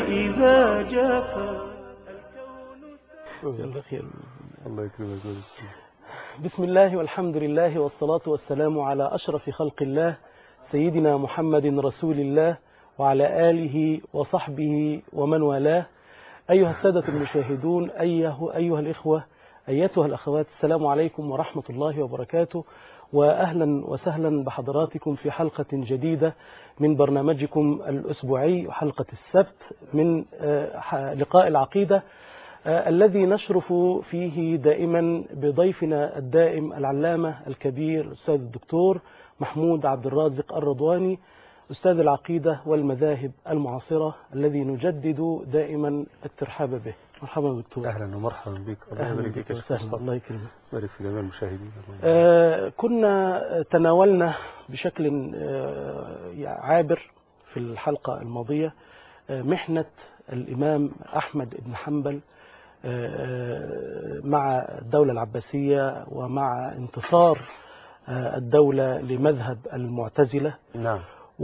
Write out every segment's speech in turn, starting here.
إذا جفا يلا خير. الله يكرمك بسم الله والحمد لله والصلاة والسلام على أشرف خلق الله سيدنا محمد رسول الله وعلى آله وصحبه ومن والاه أيها السادة المشاهدون أيه أيها الإخوة أيتها الأخوات السلام عليكم ورحمة الله وبركاته وأهلا وسهلا بحضراتكم في حلقة جديدة من برنامجكم الأسبوعي حلقة السبت من آه، ح- لقاء العقيدة آه، الذي نشرف فيه دائما بضيفنا الدائم العلامة الكبير الأستاذ الدكتور محمود عبد الرازق الرضواني أستاذ العقيدة والمذاهب المعاصرة الذي نجدد دائما الترحاب به مرحبا دكتور اهلا ومرحبا بك الله أهلا يبارك بك فيك يا شيخ وسهلا مصطفى. الله يكرمك يبارك في جميع المشاهدين الله يبارك. آه، كنا تناولنا بشكل آه، يعني عابر في الحلقة الماضية آه، محنة الإمام أحمد بن حنبل آه، مع الدولة العباسية ومع انتصار آه، الدولة لمذهب المعتزلة نعم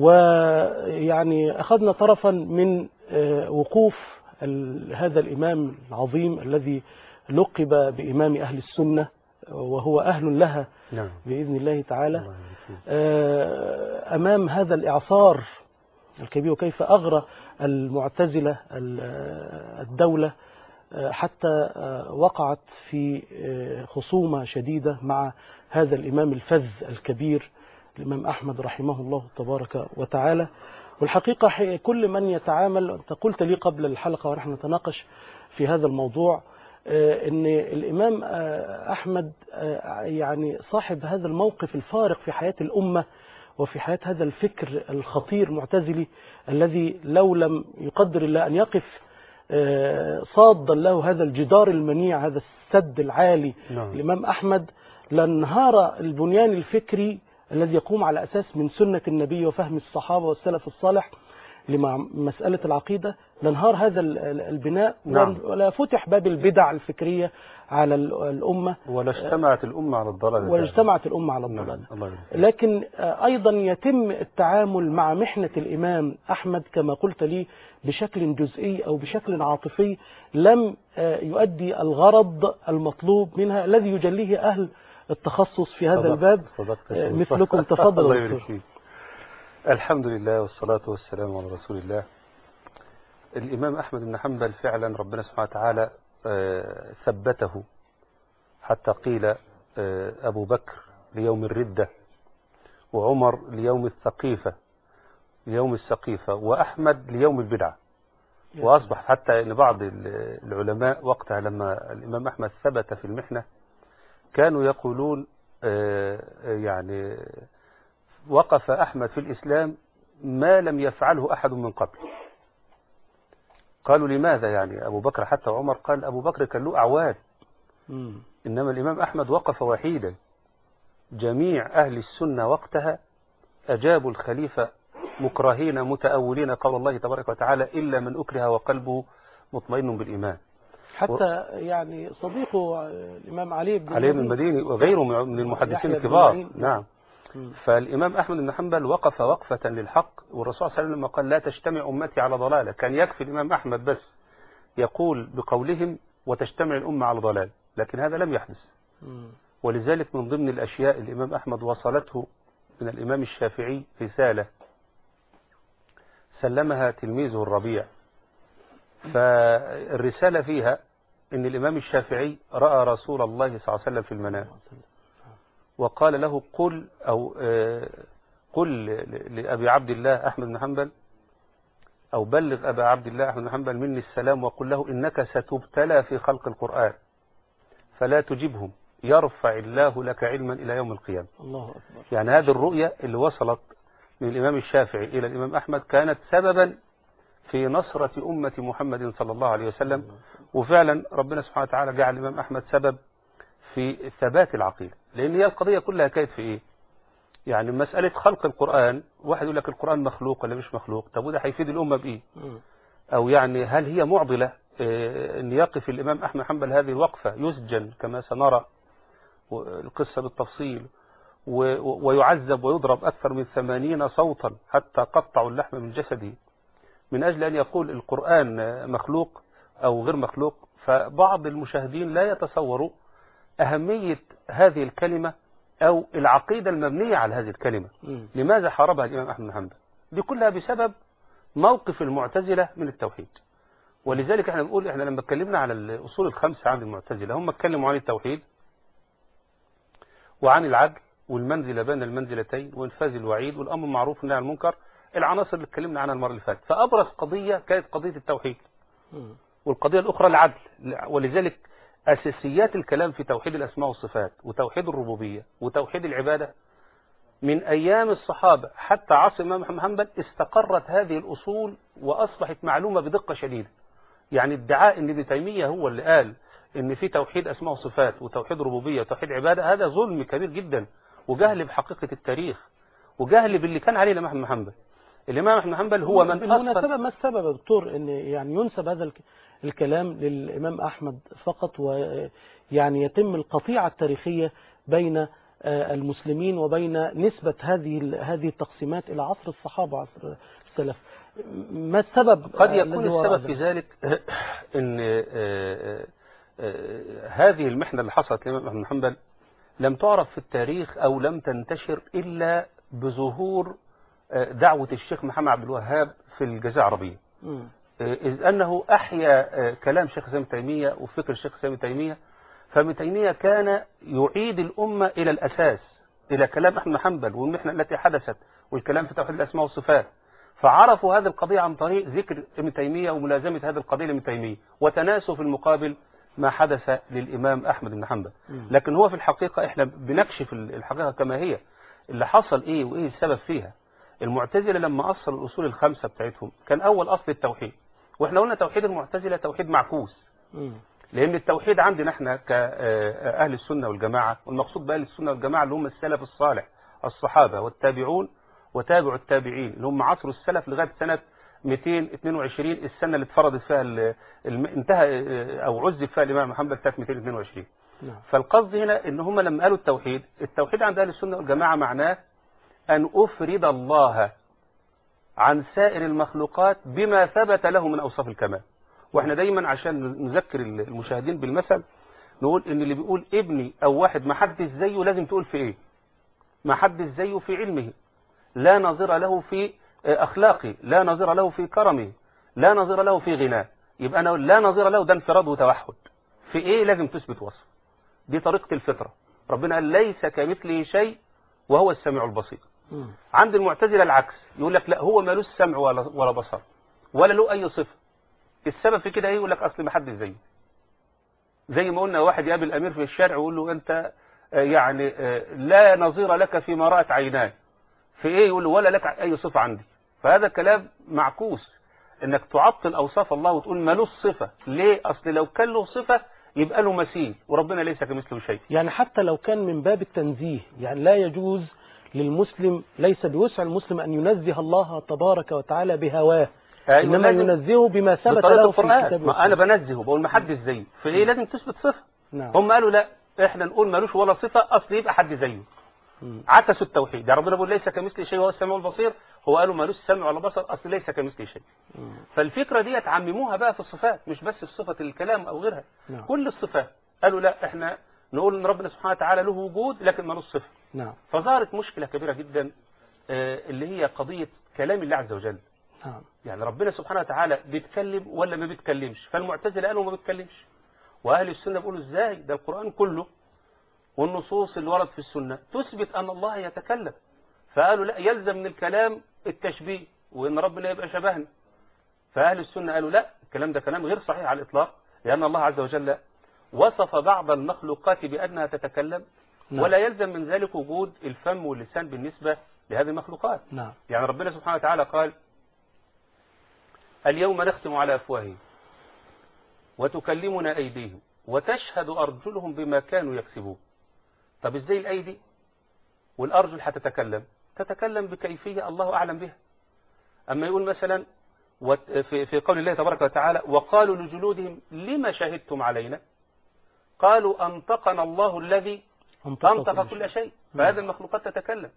ويعني أخذنا طرفا من آه، وقوف ال- هذا الإمام العظيم الذي لقب بإمام أهل السنة وهو أهل لها نعم بإذن الله تعالى الله يبارك فيك. آه، أمام هذا الإعصار الكبير وكيف أغرى المعتزلة ال- الدولة آه، حتى آه، وقعت في آه، خصومة شديدة مع هذا الإمام الفذ الكبير الإمام أحمد رحمه الله تبارك وتعالى والحقيقة ح- كل من يتعامل أنت قلت لي قبل الحلقة ونحن نتناقش في هذا الموضوع آه، ان الامام آه، احمد آه، يعني صاحب هذا الموقف الفارق في حياه الامه وفي حياه هذا الفكر الخطير المعتزلي الذي لو لم يقدر الله ان يقف آه، صادا له هذا الجدار المنيع هذا السد العالي نعم الامام احمد لانهار البنيان الفكري الذي يقوم على اساس من سنه النبي وفهم الصحابه والسلف الصالح لمع مسألة العقيدة لانهار هذا ال- ال- البناء نعم. ولا فتح باب البدع الفكرية على ال- الأمة ولا اجتمعت الأمة على الضلال ولا اجتمعت الأمة على نعم الضلال الله يبارك فيك. لكن آه، أيضا يتم التعامل مع محنة الإمام أحمد كما قلت لي بشكل جزئي أو بشكل عاطفي لم آه، يؤدي الغرض المطلوب منها الذي يجليه أهل التخصص في هذا صدقت- الباب صدقت يا آه، شيخ مثلكم مصطفى. تفضل الله يا يبارك دكتور. فيك الحمد لله والصلاة والسلام على رسول الله الإمام أحمد بن حنبل فعلا ربنا سبحانه وتعالى آه، ثبته حتى قيل آه، أبو بكر ليوم الردة وعمر ليوم الثقيفة ليوم السقيفة وأحمد ليوم البدعة يا وأصبح حتى أن بعض ال- العلماء وقتها لما الإمام أحمد ثبت في المحنة كانوا يقولون آه، آه، يعني وقف أحمد في الإسلام ما لم يفعله أحد من قبل قالوا لماذا يعني أبو بكر حتى عمر قال أبو بكر كان له أعوان مم. إنما الإمام أحمد وقف وحيدا جميع أهل السنة وقتها أجابوا الخليفة مكرهين متأولين قول الله تبارك وتعالى إلا من أكره وقلبه مطمئن بالإيمان حتى يعني صديقه آه، الإمام علي بن علي بن المديني. المديني وغيره من المحدثين يحيى بن الكبار معين. نعم مم. فالإمام أحمد بن حنبل وقف وقفة للحق والرسول صلى الله عليه وسلم لما قال لا تجتمع أمتي على ضلالة كان يكفي الإمام أحمد بس يقول بقولهم وتجتمع الأمة على ضلال لكن هذا لم يحدث مم. ولذلك من ضمن الأشياء الإمام أحمد وصلته من الإمام الشافعي رسالة سلمها تلميذه الربيع فالرسالة فيها أن الإمام الشافعي رأى رسول الله صلى الله عليه وسلم في المنام وقال له قل أو آه، قل ل- لأبي عبد الله أحمد بن حنبل أو بلغ أبا عبد الله أحمد بن حنبل مني السلام وقل له إنك ستبتلى في خلق القرآن فلا تجبهم يرفع الله لك علما إلى يوم القيامة الله أكبر يعني هذه الرؤية اللي وصلت من الإمام الشافعي إلى الإمام أحمد كانت سببا في نصرة أمة محمد صلى الله عليه وسلم وفعلا ربنا سبحانه وتعالى جعل الإمام أحمد سبب في ثبات العقيدة لأن هي القضية كلها كانت في إيه يعني مسألة خلق القرآن واحد يقول لك القرآن مخلوق ولا مش مخلوق طب وده هيفيد الأمة بإيه مم. أو يعني هل هي معضلة آه، أن يقف الإمام أحمد حنبل هذه الوقفة يسجن كما سنرى القصة بالتفصيل و- و- ويعذب ويضرب أكثر من ثمانين صوتا حتى قطعوا اللحم من جسده من أجل أن يقول القرآن مخلوق أو غير مخلوق فبعض المشاهدين لا يتصوروا أهمية هذه الكلمة أو العقيدة المبنية على هذه الكلمة مم. لماذا حاربها الإمام أحمد بن حنبل دي كلها بسبب موقف المعتزلة من التوحيد ولذلك احنا بنقول احنا لما اتكلمنا على الأصول الخمسة عند المعتزلة هم اتكلموا عن التوحيد وعن العدل والمنزلة بين المنزلتين وإنفاذ الوعيد والأمر معروف والنهي عن المنكر العناصر اللي اتكلمنا عنها المرة اللي فاتت فأبرز قضية كانت قضية التوحيد مم. والقضية الأخرى العدل ولذلك أساسيات الكلام في توحيد الأسماء والصفات وتوحيد الربوبية وتوحيد العبادة من أيام الصحابة حتى عصر الإمام محمد حنبل استقرت هذه الأصول وأصبحت معلومة بدقة شديدة يعني ادعاء أن ابن تيمية هو اللي قال أن في توحيد أسماء وصفات وتوحيد ربوبية وتوحيد عبادة هذا ظلم كبير جدا وجهل بحقيقة التاريخ وجهل باللي كان عليه الإمام أحمد بن حنبل الإمام أحمد بن حنبل هو من بالمناسبة أصل ما السبب يا دكتور ان يعني ينسب هذا الك- الكلام للإمام أحمد فقط ويعني يتم القطيعة التاريخية بين آه، المسلمين وبين نسبة هذه ال- هذه التقسيمات إلى عصر الصحابة وعصر السلف ما السبب قد آه، يكون الذي وراء السبب في ذلك ان آه، آه، آه، هذه المحنة اللي حصلت للإمام أحمد بن حنبل لم تعرف في التاريخ أو لم تنتشر إلا بظهور آه، دعوة الشيخ محمد عبد الوهاب في الجزيرة العربية مم. آه، إذ أنه أحيا آه، كلام شيخ سامي تيمية وفكر الشيخ سامي تيمية فابن تيمية كان يعيد الأمة إلى الأساس إلى كلام أحمد بن حنبل والمحنة التي حدثت والكلام في توحيد الأسماء والصفات فعرفوا هذه القضية عن طريق ذكر ابن تيمية وملازمة هذه القضية لابن تيمية وتناسوا في المقابل ما حدث للإمام أحمد بن حنبل مم. لكن هو في الحقيقة احنا بنكشف الحقيقة كما هي اللي حصل ايه وايه السبب فيها المعتزلة لما أصلوا الأصول الخمسة بتاعتهم كان أول أصل التوحيد واحنا قلنا توحيد المعتزلة توحيد معكوس مم. لأن التوحيد عندنا احنا كأهل السنة والجماعة والمقصود بأهل السنة والجماعة اللي هم السلف الصالح الصحابة والتابعون وتابع التابعين اللي هم عصر السلف لغاية سنة 222 السنة اللي اتفرضت فيها ال- الم- انتهى اه، أو عزب فيها الإمام محمد سنة 222 نعم فالقصد هنا ان هم لما قالوا التوحيد التوحيد عند اهل السنه والجماعه معناه ان افرد الله عن سائر المخلوقات بما ثبت له من اوصاف الكمال واحنا دايما عشان نذكر المشاهدين بالمثل نقول ان اللي بيقول ابني او واحد ما حدش زيه لازم تقول في ايه ما حدش زيه في علمه لا نظير له في اخلاقه لا نظير له في كرمه لا نظير له في غناه يبقى انا أقول لا نظير له ده انفراد وتوحد في ايه لازم تثبت وصف دي طريقة الفطرة ربنا قال ليس كمثله شيء وهو السميع البصير مم. عند المعتزلة العكس يقول لك لا هو مالوش سمع ولا ولا بصر ولا له أي صفة السبب في كده ايه يقول لك أصل ما حد زيه زي ما قلنا واحد يقابل أمير في الشارع ويقول له أنت آه، يعني آه، لا نظير لك فيما رأت عيناي في ايه يقول له ولا لك أي صفة عندي فهذا كلام معكوس انك تعطل اوصاف الله وتقول مالوش صفة ليه اصل لو كان له صفة يبقى له مثيل وربنا ليس كمثله شيء يعني حتى لو كان من باب التنزيه يعني لا يجوز للمسلم ليس بوسع المسلم أن ينزه الله تبارك وتعالى بهواه أيوة، إنما لازم ينزهه بما ثبت بطريقة له في القرآن الكتاب ما أنا والسنة. بنزهه بقول ما حدش زيه في إيه لازم تثبت صفة نعم هم قالوا لا إحنا نقول مالوش ولا صفة أصل يبقى حد زيه مم. عكسوا التوحيد يعني ربنا بيقول ليس كمثله شيء وهو السميع البصير هو قالوا مالوش سمع ولا بصر أصل ليس كمثله شيء مم. فالفكرة دي عمموها بقى في الصفات مش بس في صفة الكلام أو غيرها نعم. كل الصفات قالوا لا إحنا نقول إن ربنا سبحانه وتعالى له وجود لكن مالوش صفة نعم فظهرت مشكلة كبيرة جدا آه، اللي هي قضية كلام الله عز وجل نعم يعني ربنا سبحانه وتعالى بيتكلم ولا ما بيتكلمش فالمعتزله قالوا ما بيتكلمش واهل السنه بيقولوا ازاي ده القران كله والنصوص اللي ورد في السنه تثبت ان الله يتكلم فقالوا لا يلزم من الكلام التشبيه وان ربنا يبقى شبهنا فاهل السنه قالوا لا الكلام ده كلام غير صحيح على الاطلاق لان الله عز وجل وصف بعض المخلوقات بانها تتكلم نعم. ولا يلزم من ذلك وجود الفم واللسان بالنسبه لهذه المخلوقات نعم يعني ربنا سبحانه وتعالى قال اليوم نختم على أفواههم وتكلمنا أيديهم وتشهد أرجلهم بما كانوا يكسبون طب إزاي الأيدي والأرجل هتتكلم تتكلم بكيفية الله أعلم بها أما يقول مثلا وت- في في قول الله تبارك وتعالى وقالوا لجلودهم لما شهدتم علينا قالوا أنطقنا الله الذي أنطق كل شيء فهذه المخلوقات تتكلم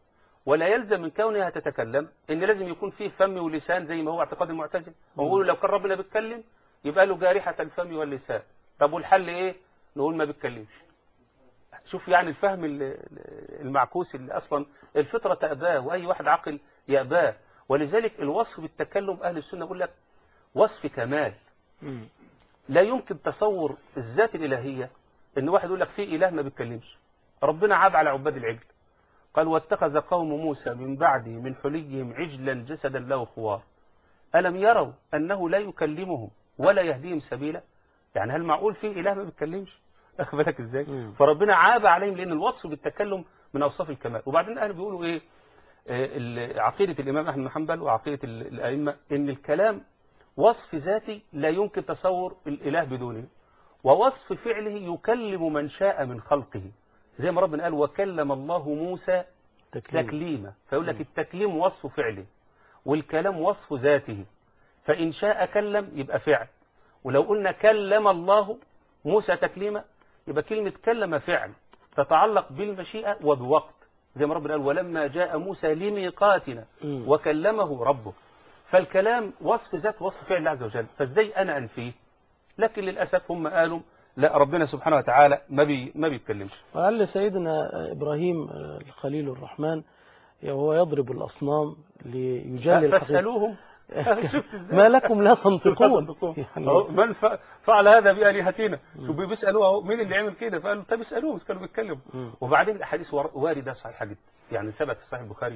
ولا يلزم من كونها تتكلم ان لازم يكون فيه فم ولسان زي ما هو اعتقاد المعتزله ويقولوا لو كان ربنا بيتكلم يبقى له جارحه الفم واللسان طب والحل ايه نقول ما بيتكلمش شوف يعني الفهم ال- ال- المعكوس اللي اصلا الفطره تأباه واي واحد عاقل يأباه ولذلك الوصف بالتكلم اهل السنه يقول لك وصف كمال مم. لا يمكن تصور الذات الإلهية إن واحد يقول لك في إله ما بيتكلمش ربنا عاب على عباد العجل قال واتخذ قوم موسى من بعده من حليهم عجلا جسدا له خوار ألم يروا أنه لا يكلمهم ولا يهديهم سبيلا يعني هل معقول في إله ما بيتكلمش أخذ بالك إزاي مم. فربنا عاب عليهم لأن الوصف بالتكلم من أوصاف الكمال وبعدين أهل بيقولوا إيه آه، ال- عقيدة الإمام أحمد بن حنبل وعقيدة ال- الأئمة إن الكلام وصف ذاتي لا يمكن تصور الإله بدونه ووصف فعله يكلم من شاء من خلقه زي ما ربنا قال وكلم الله موسى تكليم تكليما فيقول لك التكليم وصف فعله والكلام وصف ذاته فإن شاء كلم يبقى فعل ولو قلنا كلم الله موسى تكليما يبقى كلمة كلم فعل تتعلق بالمشيئة وبوقت زي ما ربنا قال ولما جاء موسى لميقاتنا مم. وكلمه ربه فالكلام وصف ذات وصف فعل الله عز وجل فازاي انا انفيه لكن للاسف هم قالوا لا ربنا سبحانه وتعالى ما بي ما بيتكلمش ولعل سيدنا إبراهيم آه، الخليل الرحمن وهو يضرب الأصنام ليجلي الحقيقة فاسالوهم شفت ازاي ما لكم لا تنطقون أهو يعني من ف- فعل هذا بآلهتنا شو بيسألوه أهو مين اللي عمل كده فقالوا طب اسألوهم كانوا بيتكلموا مم. وبعدين الأحاديث ور- واردة صحيحة جدا يعني ثبت في صحيح البخاري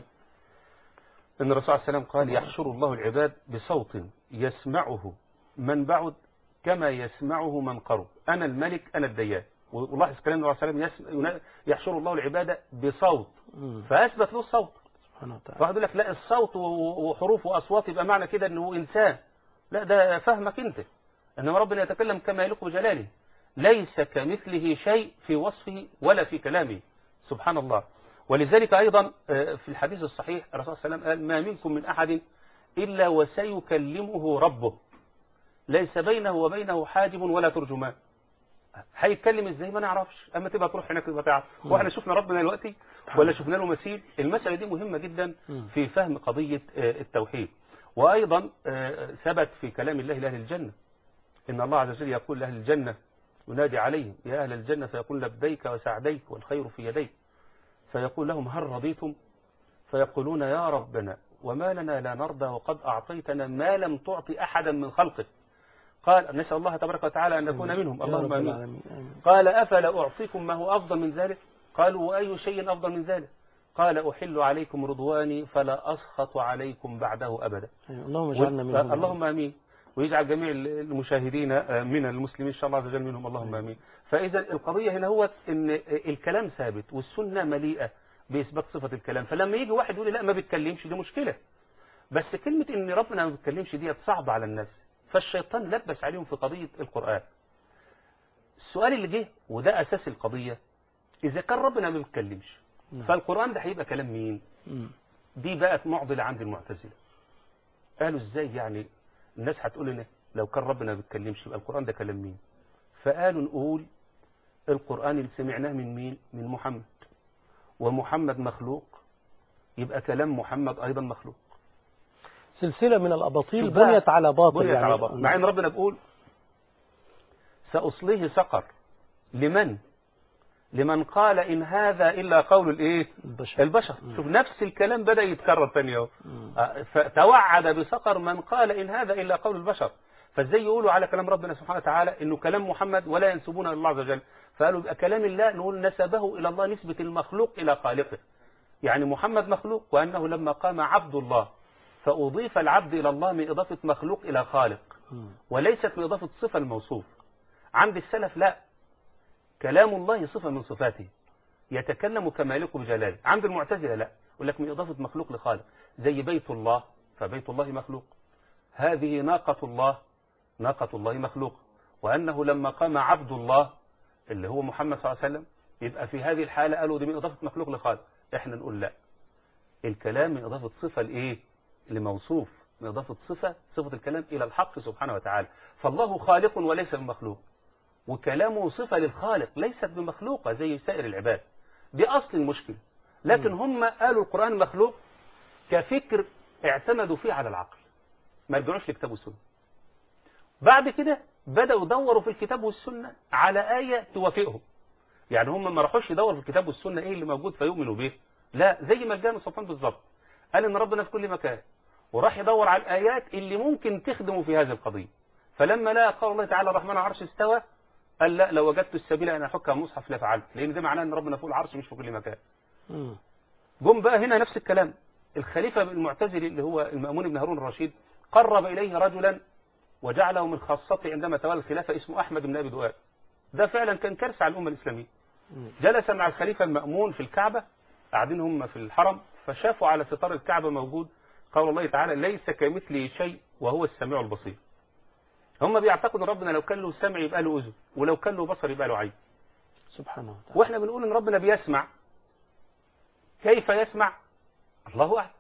أن الرسول عليه السلام قال يحشر الله العباد بصوت يسمعه من بعد كما يسمعه من قرب أنا الملك أنا الديان ولاحظ كلام النبي عليه الصلاة والسلام يسم- ينا- يحشر الله العباد بصوت مم. فأثبت له الصوت سبحانه وتعالى واحد يقول لك لا الصوت و- وحروف واصوات يبقى معنى كده انه انسان لا ده فهمك انت انما ربنا يتكلم كما يليق بجلاله ليس كمثله شيء في وصفه ولا في كلامه سبحان الله ولذلك ايضا آه، في الحديث الصحيح الرسول صلى الله عليه وسلم قال ما منكم من احد الا وسيكلمه ربه ليس بينه وبينه حاجب ولا ترجمان هيتكلم ازاي ما نعرفش اما تبقى تروح هناك تبقى تعرف واحنا شفنا ربنا دلوقتي ولا شفنا له مثيل المسألة دي مهمة جدا مم. في فهم قضية آه، التوحيد وأيضا آه، ثبت في كلام الله لأهل الجنة إن الله عز وجل يقول لأهل الجنة ينادي عليهم يا أهل الجنة فيقول لبيك وسعديك والخير في يديك فيقول لهم هل رضيتم فيقولون يا ربنا وما لنا لا نرضى وقد أعطيتنا ما لم تعطي أحدا من خلقك قال نسأل الله تبارك وتعالى أن نكون منهم يا اللهم رب آمين العالمين. آمين. قال أفلا أعطيكم ما هو أفضل من ذلك قالوا وأي شيء أفضل من ذلك قال أحل عليكم رضواني فلا أسخط عليكم بعده أبدا أيوة. اللهم اجعلنا منهم اللهم آمين ويجعل جميع المشاهدين من المسلمين إن شاء الله عز وجل منهم اللهم آمين فإذا القضية هنا هو إن الكلام ثابت والسنة مليئة بإثبات صفة الكلام فلما يجي واحد يقول لي لا ما بيتكلمش دي مشكلة بس كلمة إن ربنا ما بيتكلمش دي صعبة على الناس فالشيطان لبس عليهم في قضية القرآن السؤال اللي جه وده أساس القضية إذا كان ربنا ما بيتكلمش نعم. فالقرآن ده هيبقى كلام مين مم. دي بقت معضلة عند المعتزلة قالوا ازاي يعني الناس هتقول لنا لو كان ربنا ما بيتكلمش يبقى القرآن ده كلام مين فقالوا نقول القرآن اللي سمعناه من مين من محمد ومحمد مخلوق يبقى كلام محمد أيضا مخلوق سلسلة من الأباطيل شوف بقى، بنيت على باطل بنيت يعني على باطل مع ان ربنا بيقول سأصليه سقر لمن لمن قال إن هذا إلا قول الإيه البشر البشر شوف نفس الكلام بدأ يتكرر تاني اهو مم. آه، فتوعد بسقر من قال إن هذا إلا قول البشر فازاي يقولوا على كلام ربنا سبحانه وتعالى إنه كلام محمد ولا ينسبونه إلى الله عز وجل فقالوا يبقى كلام الله نقول نسبه إلى الله نسبة المخلوق إلى خالقه يعني محمد مخلوق وأنه لما قام عبد الله فأضيف العبد إلى الله من إضافة مخلوق إلى خالق مم. وليست من إضافة صفة الموصوف عند السلف لا كلام الله صفة من صفاته يتكلم كما يليق بجلاله عند المعتزلة لا يقول لك من إضافة مخلوق لخالق زي بيت الله فبيت الله مخلوق هذه ناقة الله ناقة الله مخلوق وأنه لما قام عبد الله اللي هو محمد صلى الله عليه وسلم يبقى في هذه الحالة قالوا دي من إضافة مخلوق لخالق احنا نقول لا الكلام من إضافة صفة لإيه لموصوف من إضافة صفة صفة الكلام إلى الحق سبحانه وتعالى فالله خالق وليس بمخلوق وكلامه صفة للخالق ليست بمخلوقة زي سائر العباد دي أصل المشكلة لكن هم قالوا القرآن مخلوق كفكر اعتمدوا فيه على العقل ما رجعوش لكتاب والسنة بعد كده بدأوا يدوروا في الكتاب والسنة على آية توافقهم يعني هم ما راحوش يدوروا في الكتاب والسنة ايه اللي موجود فيؤمنوا به لا زي ما الجامع صفوان بالظبط قال ان ربنا في كل مكان وراح يدور على الآيات اللي ممكن تخدمه في هذه القضية فلما لقى قول الله تعالى الرحمن على العرش استوى قال لا لو وجدت السبيل أن أحكها مصحف لفعلت لأن ده معناه أن ربنا فوق العرش مش في كل مكان مم. جم بقى هنا نفس الكلام الخليفة المعتزلي اللي هو المأمون بن هارون الرشيد قرب إليه رجلا وجعله من خاصته عندما تولى الخلافة اسمه أحمد بن أبي دؤاد ده فعلا كان كارثة على الأمة الإسلامية مم. جلس مع الخليفة المأمون في الكعبة قاعدين هم في الحرم فشافوا على ستار الكعبة موجود قول الله تعالى ليس كمثله شيء وهو السميع البصير هم بيعتقدوا ربنا لو كان له سمع يبقى له أذن ولو كان له بصر يبقى له عين سبحانه وتعالى واحنا بنقول ان ربنا بيسمع كيف يسمع الله اعلم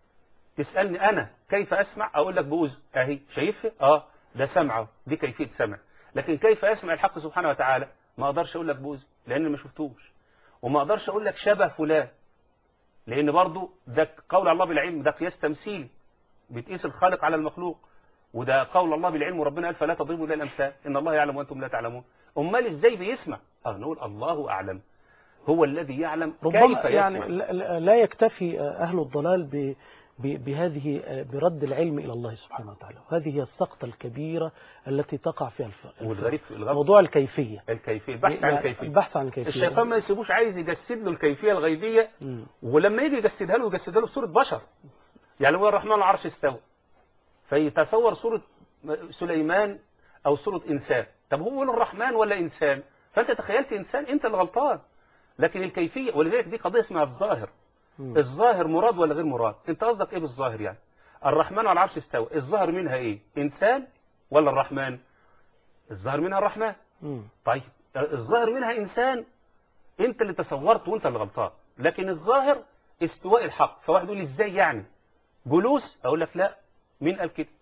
تسالني انا كيف اسمع اقول لك باذن اهي شايفها اه ده سمعه دي كيفيه سمع لكن كيف يسمع الحق سبحانه وتعالى ما اقدرش اقول لك باذن لان ما شفتوش وما اقدرش اقول لك شبه فلان لان برضو ده قول الله بالعلم ده قياس تمثيلي بتقيس الخالق على المخلوق وده قول الله بالعلم وربنا قال فلا تضربوا لله الامثال ان الله يعلم وانتم لا تعلمون امال ازاي بيسمع اه نقول الله اعلم هو الذي يعلم ربما كيف يعني يسمع لا- لا لا يكتفي أهل الضلال ب ب- بهذه برد العلم إلى الله سبحانه وتعالى وهذه هي السقطة الكبيرة التي تقع فيها الف... والغريب في الغرب موضوع الكيفية الكيفية البحث عن يعني الكيفية البحث عن الكيفية الشيطان ما يسيبوش عايز يجسد له الكيفية الغيبية مم. ولما يجي يجسدها له يجسدها له بصورة بشر يعني هو الرحمن على العرش استوى فيتصور صورة سليمان أو صورة إنسان طب هو يقول الرحمن ولا إنسان فأنت تخيلت إنسان أنت اللي غلطان لكن الكيفية ولذلك دي قضية اسمها الظاهر مم. الظاهر مراد ولا غير مراد انت قصدك ايه بالظاهر يعني الرحمن على العرش استوى الظاهر منها ايه انسان ولا الرحمن الظاهر منها الرحمن مم. طيب الظاهر منها انسان انت اللي تصورت وانت اللي غلطان لكن الظاهر استواء الحق فواحد يقول لي ازاي يعني جلوس اقول لك لا مين قال كده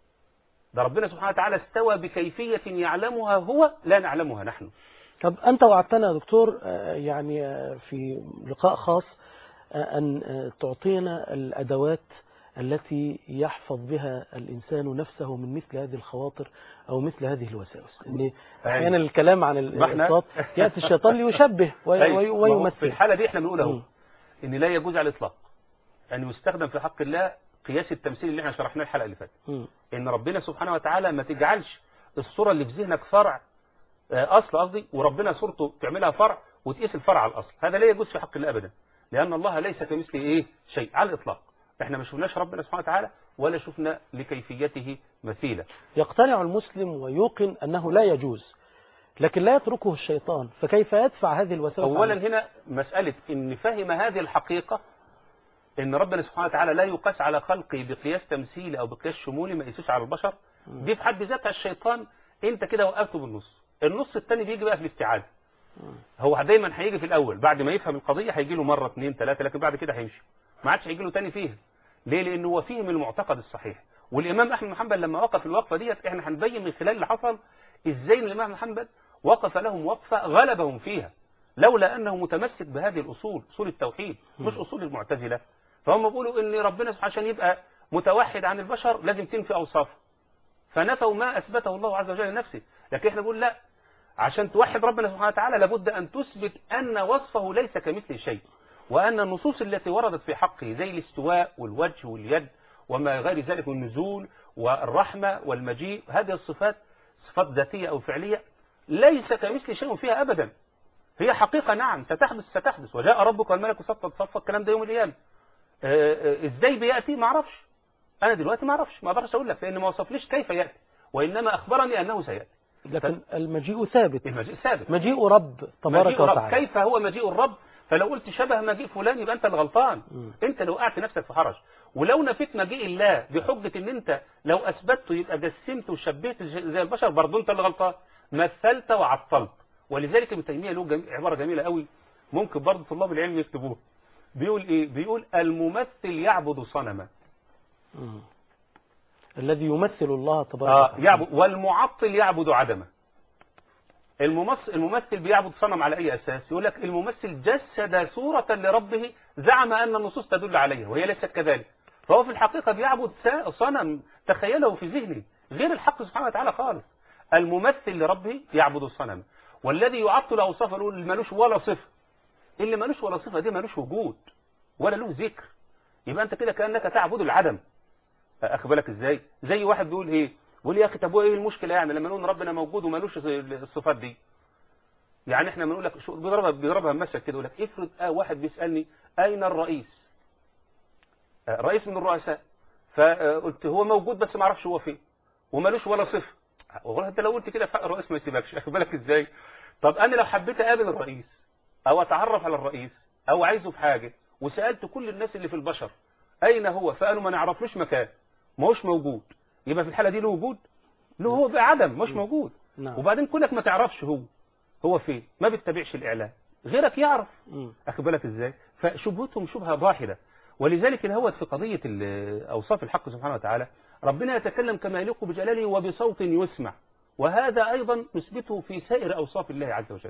ده ربنا سبحانه وتعالى استوى بكيفية يعلمها هو لا نعلمها نحن طب أنت وعدتنا يا دكتور آه، يعني آه، في لقاء خاص آه، أن آه، تعطينا الأدوات التي يحفظ بها الإنسان نفسه من مثل هذه الخواطر أو مثل هذه الوساوس إن أحيانا الكلام عن ما احنا- الإصوات يأتي الشيطان ليشبه وي- أيوة. وي- ما هو في ويمثل الحالة دي احنا بنقول اهو مم. ان لا يجوز على الاطلاق ان يستخدم في حق الله قياس التمثيل اللي احنا شرحناه الحلقة اللي فاتت مم. ان ربنا سبحانه وتعالى ما تجعلش الصورة اللي في ذهنك فرع آه، اصل قصدي وربنا صورته تعملها فرع وتقيس الفرع على الاصل هذا لا يجوز في حق الله ابدا لان الله ليس كمثله ايه شيء على الاطلاق احنا ما شفناش ربنا سبحانه وتعالى ولا شفنا لكيفيته مثيلة يقتنع المسلم ويوقن أنه لا يجوز لكن لا يتركه الشيطان فكيف يدفع هذه الوساوس اولا عنه؟ هنا مسألة ان فهم هذه الحقيقة ان ربنا سبحانه وتعالى لا يقاس على خلقه بقياس تمثيلي او بقياس شمولي ما يقيسوش على البشر دي في حد ذاتها الشيطان انت كده وقفته بالنص النص الثاني بيجي بقى في الاستيعاب هو دايما هيجي في الاول بعد ما يفهم القضيه هيجي له مره اثنين ثلاثه لكن بعد كده هيمشي ما عادش هيجي له تاني فيها ليه لان هو فهم المعتقد الصحيح والامام احمد بن حنبل لما وقف الوقفه ديت احنا هنبين من خلال اللي حصل ازاي ان الامام احمد بن حنبل وقف لهم وقفه غلبهم فيها لولا انه متمسك بهذه الاصول اصول التوحيد مش اصول المعتزله فهم بيقولوا ان ربنا سبحانه عشان يبقى متوحد عن البشر لازم تنفي اوصافه فنفوا ما اثبته الله عز وجل لنفسه لكن احنا بنقول لا عشان توحد ربنا سبحانه وتعالى لابد أن تثبت أن وصفه ليس كمثله شيء وأن النصوص التي وردت في حقه زي الاستواء والوجه واليد وما غير ذلك والنزول والرحمة والمجيء هذه الصفات صفات ذاتية أو فعلية ليس كمثل شيء فيها أبدا هي حقيقة نعم ستحدث ستحدث وجاء ربك والملك صفا صفا الكلام ده يوم القيامة آه، آه، ازاي بيأتي ما اعرفش انا دلوقتي ما اعرفش ما اقدرش اقول لك لان ما وصفليش كيف يأتي وانما اخبرني انه سيأتي لكن المجيء ثابت المجيء ثابت مجيء رب تبارك مجيء رب وتعالى كيف هو مجيء الرب فلو قلت شبه مجيء فلان يبقى انت اللي غلطان مم. انت لو وقعت نفسك في حرج ولو نفيت مجيء الله بحجة ان انت لو اثبته يبقى جسمت وشبهت زي البشر برضه انت اللي غلطان مثلت وعطلت ولذلك ابن تيمية له جم... عبارة جميلة قوي ممكن برضه طلاب العلم يكتبوها بيقول ايه بيقول الممثل يعبد صنما مم. الذي يمثل الله تبارك آه وتعالى يعبد والمعطل يعبد عدمه الممثل الممثل بيعبد صنم على اي اساس يقول لك الممثل جسد صورة لربه زعم ان النصوص تدل عليها وهي ليست كذلك فهو في الحقيقة بيعبد سا- صنم تخيله في ذهنه غير الحق سبحانه وتعالى خالص الممثل لربه يعبد الصنم والذي يعطل اوصافه يقول اللي ملوش ولا صفة اللي ملوش ولا صفة دي ملوش وجود ولا له ذكر يبقى انت كده كانك تعبد العدم اخد بالك ازاي زي واحد بيقول ايه بيقول يا اخي طب وايه المشكله يعني لما نقول ربنا موجود ومالوش الصفات دي يعني احنا بنقول لك شو بيضربها بيضربها مثل كده يقول لك افرض آه واحد بيسالني اين الرئيس آه رئيس من الرؤساء فقلت هو موجود بس ما اعرفش هو فين ومالوش ولا صفه والله انت لو قلت كده فق الرئيس ما يسيبكش اخد بالك ازاي طب انا لو حبيت اقابل الرئيس او اتعرف على الرئيس او عايزه في حاجه وسالت كل الناس اللي في البشر اين هو فقالوا ما نعرفلوش مكان ما هوش موجود يبقى في الحاله دي له وجود له هو بعدم مش موجود نعم وبعدين كونك ما تعرفش هو هو فين ما بتتبعش الاعلام غيرك يعرف مم. اخد بالك ازاي فشبهتهم شبهه ضاحله ولذلك الهوت في قضيه ال- اوصاف الحق سبحانه وتعالى ربنا يتكلم كما يليق بجلاله وبصوت يسمع وهذا ايضا نثبته في سائر اوصاف الله عز وجل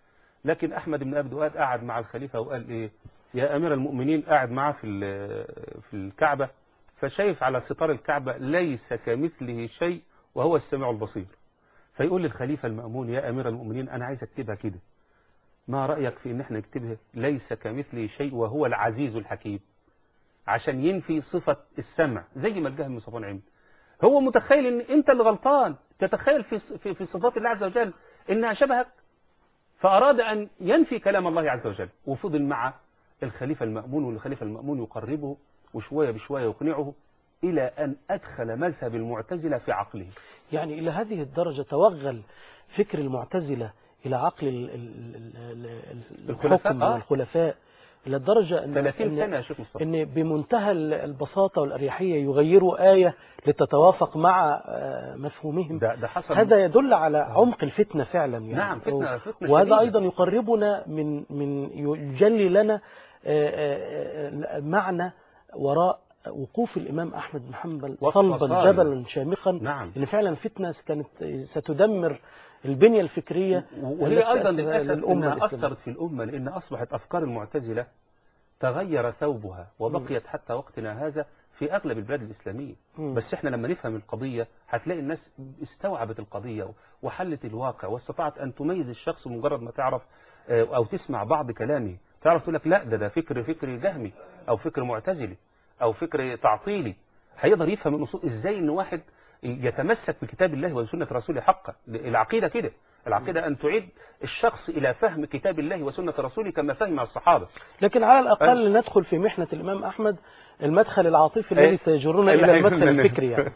لكن احمد بن ابي دؤاد قعد مع الخليفه وقال ايه يا امير المؤمنين قاعد معاه في ال- في الكعبه فشايف على ستار الكعبه ليس كمثله شيء وهو السميع البصير فيقول للخليفه المامون يا امير المؤمنين انا عايز اكتبها كده ما رايك في ان احنا نكتبها ليس كمثله شيء وهو العزيز الحكيم عشان ينفي صفه السمع زي ما الجهم بن صفوان عمل هو متخيل ان انت اللي غلطان تتخيل في في في صفات الله عز وجل انها شبهك فأراد أن ينفي كلام الله عز وجل وفضل مع الخليفة المأمون والخليفة المأمون يقربه وشوية بشوية يقنعه إلى أن أدخل مذهب المعتزلة في عقله يعني إلى هذه الدرجة توغل فكر المعتزلة إلى عقل ال- ال- ال- ال- الخلفاء، الحكم آه. والخلفاء إلى الدرجة أن 30 أن- سنة يا شيخ مصطفى ان بمنتهى ال- البساطة والأريحية يغيروا آية لتتوافق مع آه، مفهومهم ده ده حصل هذا يدل على عمق الفتنة فعلا يعني نعم فتنة فتنة وهذا شديدة. أيضا يقربنا من من يجلي لنا آه، آه، آه، معنى وراء وقوف الإمام أحمد بن حنبل وصف صلبا صارم. جبلا شامخا نعم إن فعلا فتنة كانت ستدمر البنية الفكرية وهي التي أيضا أسسها للأسف للأمة إنها الإسلامية. أثرت في الأمة لأن أصبحت أفكار المعتزلة تغير ثوبها وبقيت حتى وقتنا هذا في أغلب البلاد الإسلامية مم. بس احنا لما نفهم القضية هتلاقي الناس استوعبت القضية وحلت الواقع واستطاعت أن تميز الشخص مجرد ما تعرف آه، أو تسمع بعض كلامه تعرف تقول لك لا ده ده فكر فكر جهمي أو فكر معتزلي أو فكر تعطيلي هيقدر يفهم النصوص إزاي إن واحد يتمسك بكتاب الله وسنة رسوله حقا العقيدة كده العقيدة أن تعيد الشخص إلى فهم كتاب الله وسنة رسوله كما فهم الصحابة لكن على الأقل ندخل في محنة الإمام أحمد المدخل العاطفي أي. الذي سيجرنا إلى المدخل الفكري يعني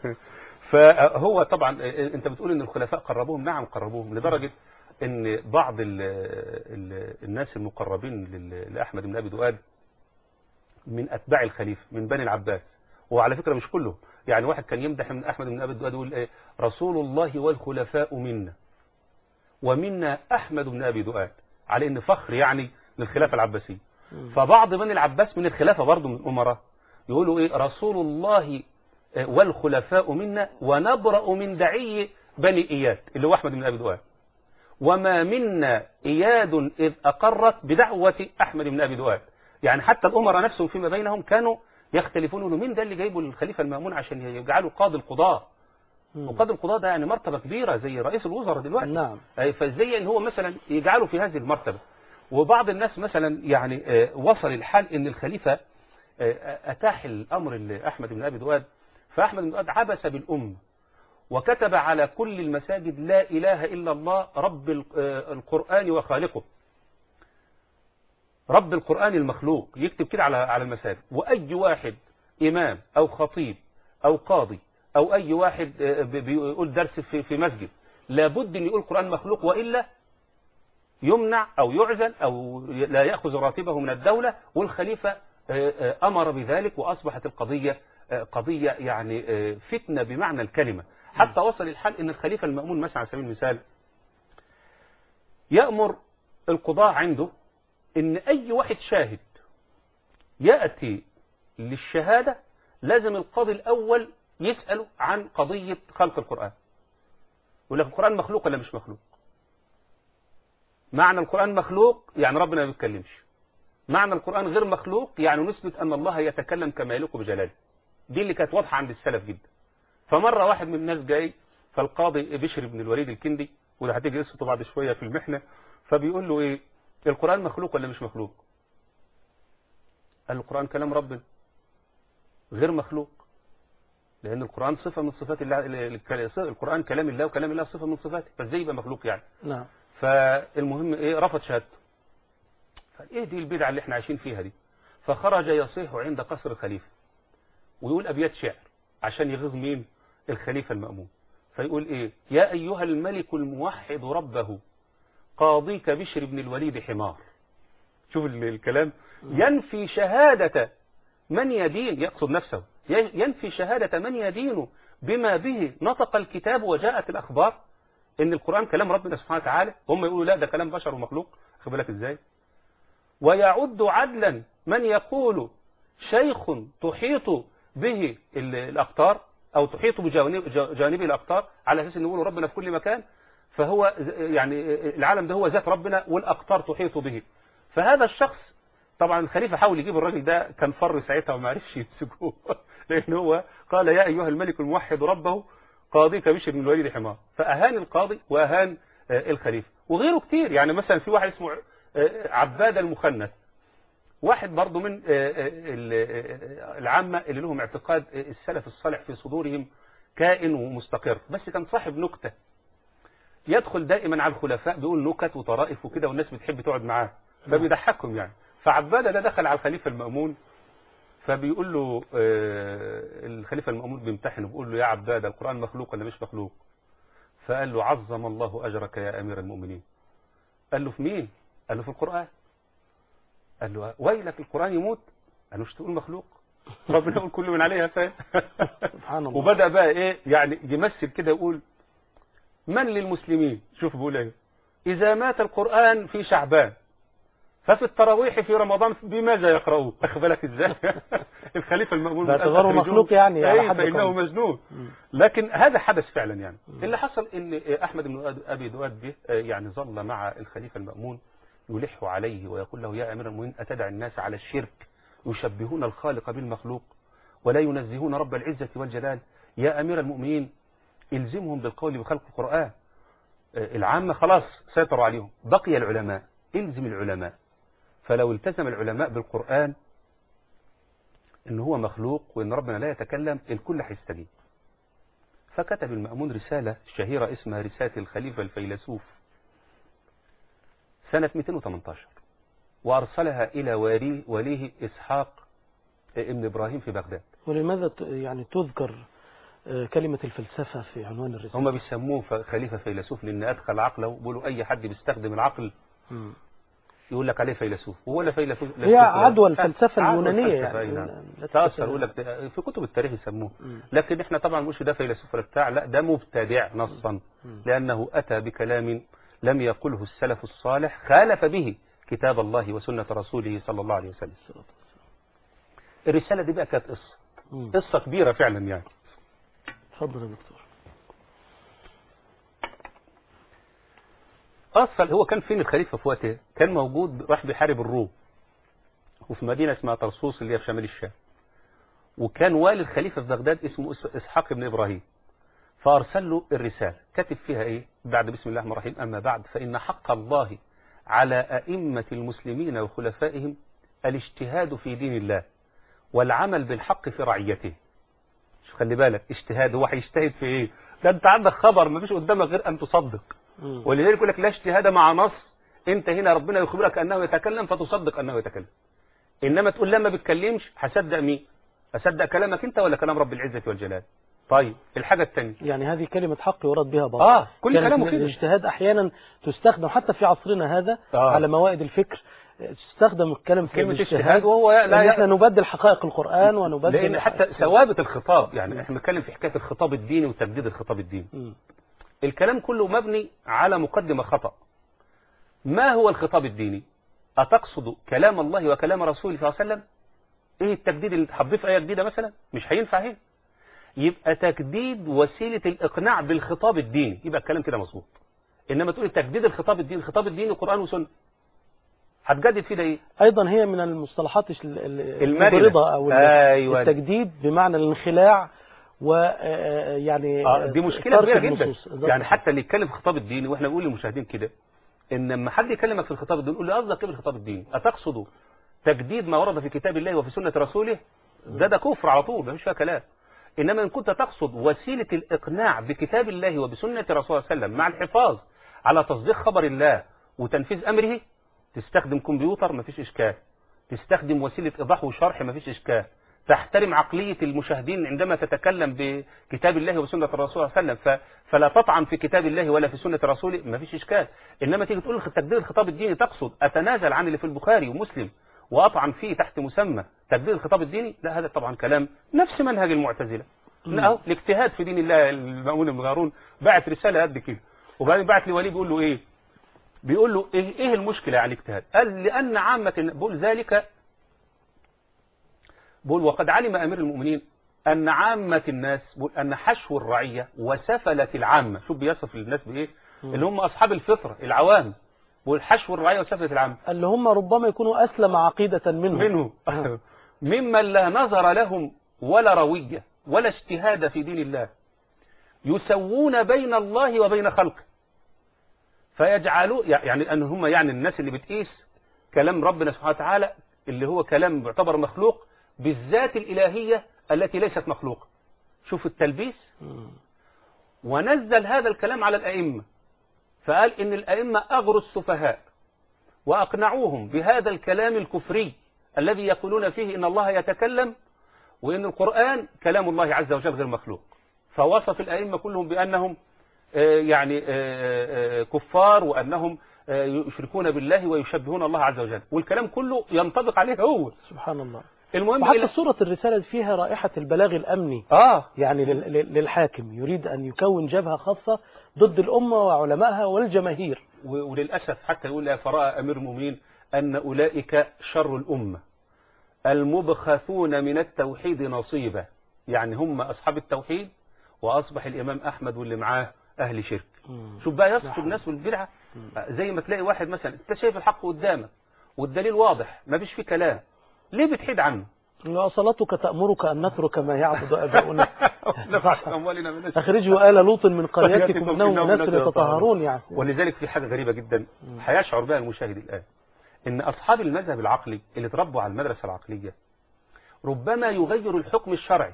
فهو طبعا انت بتقول ان الخلفاء قربوهم نعم قربوهم لدرجة ان بعض ال ال الناس المقربين لل- لأحمد بن أبي دؤاد من أتباع الخليفة من بني العباس وعلى فكرة مش كلهم يعني واحد كان يمدح من أحمد بن أبي دؤاد يقول ايه رسول الله والخلفاء منا ومنا أحمد بن أبي دؤاد على ان فخر يعني للخلافة العباسية فبعض بني العباس من الخلافة برضه من الأمراء يقولوا إيه رسول الله آه، والخلفاء منا ونبرأ من دعي بني إياد اللي هو أحمد بن أبي دؤاد وما منا إياد إذ أقرت بدعوة أحمد بن أبي دؤاد يعني حتى الأمراء نفسهم فيما بينهم كانوا يختلفون يقولوا مين ده اللي جايبه للخليفة المأمون عشان يجعله قاضي القضاء مم. وقاضي القضاء ده يعني مرتبة كبيرة زي رئيس الوزراء دلوقتي نعم أي فازاي ان هو مثلا يجعله في هذه المرتبة وبعض الناس مثلا يعني آه، وصل الحال ان الخليفة آه، اتاح الامر لاحمد بن ابي دؤاد فاحمد بن دؤاد عبس بالام وكتب على كل المساجد لا اله الا الله رب ال- آه، القران وخالقه رب القران المخلوق يكتب كده على على المساجد واي واحد امام او خطيب او قاضي او اي واحد آه، بي- بيقول درس في في مسجد لابد ان يقول قرآن مخلوق وإلا يمنع أو يعزل أو لا يأخذ راتبه من الدولة والخليفة آه، آه، أمر بذلك وأصبحت القضية آه، قضية يعني آه، فتنة بمعنى الكلمة حتى وصل الحال أن الخليفة المأمون مثلا على سبيل المثال يأمر القضاء عنده أن أي واحد شاهد يأتي للشهادة لازم القاضي الأول يسأله عن قضية خلق القرآن يقول لك القرآن مخلوق ولا مش مخلوق معنى القرآن مخلوق يعني ربنا ما بيتكلمش معنى القرآن غير مخلوق يعني نثبت أن الله يتكلم كما يليق بجلاله دي اللي كانت واضحة عند السلف جدا فمرة واحد من الناس جاي فالقاضي بشر بن الوليد الكندي وده هتيجي قصته بعد شوية في المحنة فبيقول له ايه القرآن مخلوق ولا مش مخلوق قال له القرآن كلام ربنا غير مخلوق لأن القرآن صفة من صفات الله القرآن كلام الله وكلام الله صفة من صفاته فازاي يبقى مخلوق يعني نعم فالمهم ايه رفض شهادته قال ايه دي البدعة اللي احنا عايشين فيها دي فخرج يصيح عند قصر الخليفة ويقول أبيات شعر عشان يغيظ مين الخليفة المأمون فيقول ايه يا أيها الملك الموحد ربه قاضيك بشر بن الوليد حمار شوف ال- الكلام ينفي شهادة من يدين يقصد نفسه ي- ينفي شهادة من يدين بما به نطق الكتاب وجاءت الأخبار إن القرآن كلام ربنا سبحانه وتعالى هم يقولوا لا ده كلام بشر ومخلوق خد بالك إزاي ويعد عدلا من يقول شيخ تحيط به ال- الأقطار أو تحيط بجوانب ج- جوانبه الأقطار على أساس أن يقولوا ربنا في كل مكان فهو ز- يعني العالم ده هو ذات ربنا والأقطار تحيط به فهذا الشخص طبعا الخليفة حاول يجيب الراجل ده كان فر ساعتها وما عرفش يمسكوه لأن هو قال يا أيها الملك الموحد ربه قاضيك بشر بن الوليد حمار فأهان القاضي وأهان آه، الخليفة وغيره كتير يعني مثلا في واحد اسمه آه، عباد المخنث واحد برضه من آه، آه، ال- آه، العامة اللي لهم اعتقاد آه، السلف الصالح في صدورهم كائن ومستقر بس كان صاحب نكتة يدخل دائما على الخلفاء بيقول نكت وطرائف وكده والناس بتحب تقعد معاه فبيضحكهم يعني فعبادة ده دخل على الخليفة المأمون فبيقول له آه، الخليفة المأمون بيمتحنه بيقول له يا عبادة القرآن مخلوق ولا مش مخلوق فقال له عظم الله أجرك يا أمير المؤمنين قال له في مين قال له في القرآن قال له ويلك القرآن يموت قال له مش تقول مخلوق ربنا يقول كل من عليها فان سبحان الله وبدأ بقى ايه يعني يمثل كده يقول من للمسلمين شوف بيقول ايه إذا مات القرآن في شعبان ففي التراويح في رمضان بماذا يقرؤون أخذ بالك ازاي الخليفة المأمون من باعتباره أخرجوه. مخلوق يعني على أي حد فإنه قول. مجنون مم. لكن هذا حدث فعلا يعني اللي حصل ان احمد بن ابي دؤاد به آه، يعني ظل مع الخليفه المامون يلح عليه ويقول له يا امير المؤمنين اتدع الناس على الشرك يشبهون الخالق بالمخلوق ولا ينزهون رب العزه والجلال يا امير المؤمنين الزمهم بالقول بخلق القران آه، العامه خلاص سيطروا عليهم بقي العلماء الزم العلماء فلو التزم العلماء بالقران ان هو مخلوق وان ربنا لا يتكلم الكل هيستجيب فكتب المأمون رسالة شهيرة اسمها رسالة الخليفة الفيلسوف سنة 218 وأرسلها إلى واليه, وليه إسحاق ابن إبراهيم في بغداد ولماذا ت- يعني تذكر آه، كلمة الفلسفة في عنوان الرسالة هم بيسموه ف- خليفة فيلسوف لأن أدخل عقله بيقولوا أي حد بيستخدم العقل مم. يقول لك عليه فيلسوف وهو لا فيلسوف لا هي فيلسوف- عدوى الفلسفة عدوى اليونانية الفلسفة، يعني أي نعم. لا تأثر تتساهل. يقول لك ده- في كتب التاريخ يسموه مم. لكن احنا طبعا مش ده فيلسوف ولا بتاع لا ده مبتدع نصا مم. لأنه أتى بكلام لم يقله السلف الصالح خالف به كتاب الله وسنة رسوله صلى الله عليه وسلم الرسالة دي بقى كانت قصة مم. قصة كبيرة فعلا يعني اتفضل يا دكتور أصل هو كان فين الخليفة في وقته كان موجود راح بيحارب الروم وفي مدينة اسمها طرسوس اللي هي في شمال الشام وكان والي الخليفة في بغداد اسمه إس- إسحاق بن إبراهيم فأرسل له الرسالة كتب فيها إيه بعد بسم الله الرحمن الرحيم أما بعد فإن حق الله على أئمة المسلمين وخلفائهم الاجتهاد في دين الله والعمل بالحق في رعيته شوف خلي بالك اجتهاد هو هيجتهد في ايه ده انت عندك خبر ما فيش قدامك غير ان تصدق مم. ولذلك يقول لك لا اجتهاد مع نص انت هنا ربنا يخبرك انه يتكلم فتصدق انه يتكلم انما تقول لا ما بيتكلمش هصدق مين اصدق كلامك انت ولا كلام رب العزه والجلال طيب الحاجه الثانيه يعني هذه كلمة حق يراد بها باطل اه كل كانت كلامه من كده الاجتهاد أحيانا تستخدم حتى في عصرنا هذا آه. على موائد الفكر آه، تستخدم الكلمة في كلمه الاجتهاد اجتهاد وهو لا لأن احنا ي- نبدل حقائق القرآن ونبدل لان حتى ثوابت الخطاب يعني احنا بنتكلم في حكايه الخطاب الديني وتجديد الخطاب الديني مم. الكلام كله مبني على مقدمة خطأ ما هو الخطاب الديني أتقصد كلام الله وكلام رسوله صلى الله عليه وسلم ايه التجديد اللي هتضيف آية جديدة مثلا مش هينفع هنا يبقى تجديد وسيلة الإقناع بالخطاب الديني يبقى الكلام كده مظبوط انما تقول تجديد الخطاب الديني الخطاب الديني قران وسنه هتجدد فيه ده ايه ايضا هي من المصطلحات ال- ال- المرنة. المبرضة او ال- أيوة. التجديد بمعنى الانخلاع و آه، يعني آه دي مشكله ترك كبيره جدا النصوص. بالظبط. يعني حتى اللي يتكلم في الخطاب الديني واحنا بنقول للمشاهدين كده ان لما حد يكلمك في الخطاب الديني قول له قصدك ايه بالخطاب الديني اتقصد تجديد ما ورد في كتاب الله وفي سنه رسوله ده ده كفر على طول مفيش فيها كلام انما ان كنت تقصد وسيله الاقناع بكتاب الله وبسنه رسول الله صلى الله عليه وسلم مع الحفاظ على تصديق خبر الله وتنفيذ امره تستخدم كمبيوتر مفيش اشكال تستخدم وسيله ايضاح وشرح مفيش اشكال تحترم عقلية المشاهدين عندما تتكلم بكتاب الله وسنة الرسول صلى الله عليه وسلم ف... فلا تطعن في كتاب الله ولا في سنة رسوله ما فيش إشكال إنما تيجي تقول تجديد الخطاب الديني تقصد أتنازل عن اللي في البخاري ومسلم وأطعن فيه تحت مسمى تجديد الخطاب الديني لا هذا طبعا كلام نفس منهج المعتزلة أهو الاجتهاد في دين الله المأمون بن هارون بعت رسالة قد كده وبعدين بعت لي ولي بيقول له إيه بيقول له إيه, إيه المشكلة يعني الاجتهاد قال لأن عامة بقول ذلك بقول وقد علم أمير المؤمنين أن عامة الناس بقول أن حشو الرعية وسفلة العامة شوف بيصف الناس بإيه اللي هم أصحاب الفطرة العوام بقول حشو الرعية وسفلة العامة اللي هم ربما يكونوا أسلم عقيدة منهم منه ممن لا نظر لهم ولا روية ولا اجتهاد في دين الله يسوون بين الله وبين خلقه فيجعلوا يعني أن هم يعني الناس اللي بتقيس كلام ربنا سبحانه وتعالى اللي هو كلام يعتبر مخلوق بالذات الإلهية التي ليست مخلوقة شوف التلبيس ونزل هذا الكلام على الأئمة فقال إن الأئمة أغروا السفهاء وأقنعوهم بهذا الكلام الكفري الذي يقولون فيه إن الله يتكلم وإن القرآن كلام الله عز وجل غير مخلوق فوصف الأئمة كلهم بأنهم آه، يعني آه، آه، كفار وأنهم آه، يشركون بالله ويشبهون الله عز وجل والكلام كله ينطبق عليه هو سبحان الله المهم وحتى إلى صورة الرسالة فيها رائحة البلاغ الأمني آه يعني لل- لل- للحاكم يريد أن يكون جبهة خاصة ضد الأمة وعلمائها والجماهير و- وللأسف حتى يقول فرأى أمير المؤمنين أن أولئك شر الأمة المبخثون من التوحيد نصيبا يعني هم أصحاب التوحيد وأصبح الإمام أحمد واللي معاه أهل شرك شوف بقى يصف نعم. الناس بالبدعة زي ما تلاقي واحد مثلا انت شايف الحق قدامك والدليل واضح ما فيش فيه كلام ليه بتحيد عنه وصلتك تأمرك أن نترك ما يعبد آباؤنا نفعت أموالنا من أخرجوا آل لوط من قريتكم قريتكم إنهم إنهم أناس أناس يتطهرون يعني ولذلك في حاجة غريبة جدا هيشعر بها المشاهد الآن إن أصحاب المذهب العقلي اللي تربوا على المدرسة العقلية ربما يغير الحكم الشرعي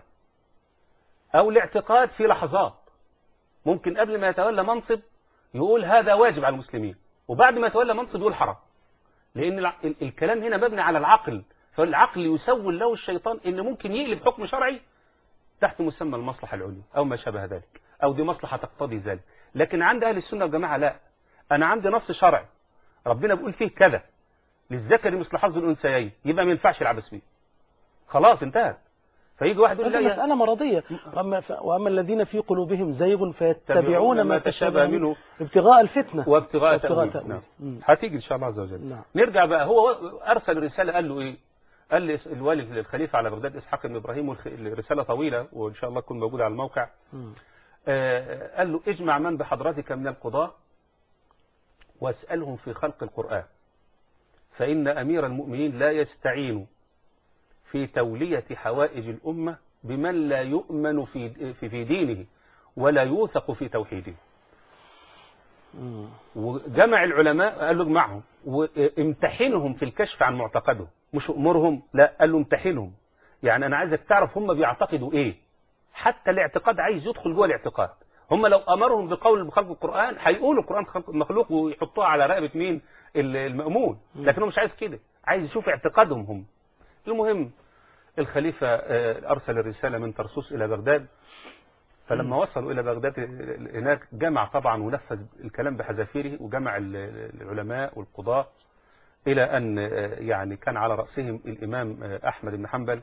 أو الاعتقاد في لحظات ممكن قبل ما يتولى منصب يقول هذا واجب على المسلمين وبعد ما يتولى منصب يقول حرام لأن الع- ال- الكلام هنا مبني على العقل فالعقل يسول له الشيطان إن ممكن يقلب حكم شرعي تحت مسمى المصلحة العليا أو ما شابه ذلك أو دي مصلحة تقتضي ذلك لكن عند أهل السنة والجماعة لا أنا عندي نص شرعي ربنا بيقول فيه كذا للذكر مثل حظ الأنثيين يبقى ما ينفعش العبث فيه خلاص انتهت فيجي واحد يقول هذه لا يا مسألة مرضية وأما, ف... وأما الذين في قلوبهم زيغ فيتبعون ما تشابه منه ابتغاء الفتنة وابتغاء وابتغاء تأويل تأويل. نعم. مم. هتيجي إن شاء الله عز وجل نعم. نرجع بقى هو أرسل رسالة قال له إيه قال لي الوالي الخليفة على بغداد إسحاق بن إبراهيم والخ- الرسالة طويلة وإن شاء الله تكون موجودة على الموقع مم. آه، قال له اجمع من بحضرتك من القضاة واسألهم في خلق القرآن فإن أمير المؤمنين لا يستعين في تولية حوائج الأمة بمن لا يؤمن في في في دينه ولا يوثق في توحيده مم. وجمع العلماء قال له اجمعهم وامتحنهم في الكشف عن معتقدهم مش امرهم لا قال له امتحنهم يعني انا عايزك تعرف هم بيعتقدوا ايه حتى الاعتقاد عايز يدخل جوه الاعتقاد هم لو امرهم بقول بخلق القران هيقولوا القران خلق مخلوق ويحطوها على رقبه مين ال- المامون لكن هو مش عايز كده عايز يشوف اعتقادهم هم المهم الخليفه آه، ارسل الرساله من طرسوس الى بغداد فلما وصلوا إلى بغداد هناك جمع طبعا ونفذ الكلام بحذافيره وجمع ال- العلماء والقضاة إلى أن آه، يعني كان على رأسهم الإمام آه، أحمد بن حنبل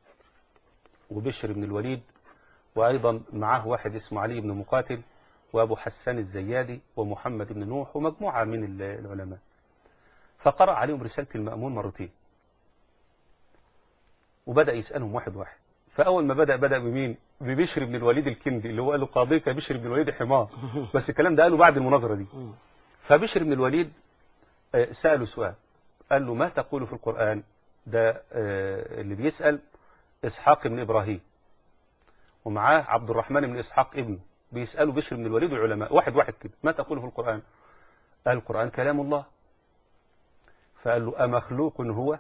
وبشر بن الوليد وأيضا معه واحد اسمه علي بن مقاتل وأبو حسان الزيادي ومحمد بن نوح ومجموعة من ال- العلماء فقرأ عليهم رسالة المأمون مرتين وبدأ يسألهم واحد واحد فأول ما بدأ بدأ بمين ببشر بن الوليد الكندي اللي هو قال له قاضيك يا بشر بن الوليد حمار بس الكلام ده قاله بعد المناظرة دي مم. فبشر بن الوليد آه، سأله سؤال قال له ما تقول في القرآن ده آه، اللي بيسأل إسحاق بن إبراهيم ومعاه عبد الرحمن بن إسحاق ابنه بيسألوا بشر بن الوليد والعلماء واحد واحد كده ما تقول في القرآن قال القرآن كلام الله فقال له أمخلوق هو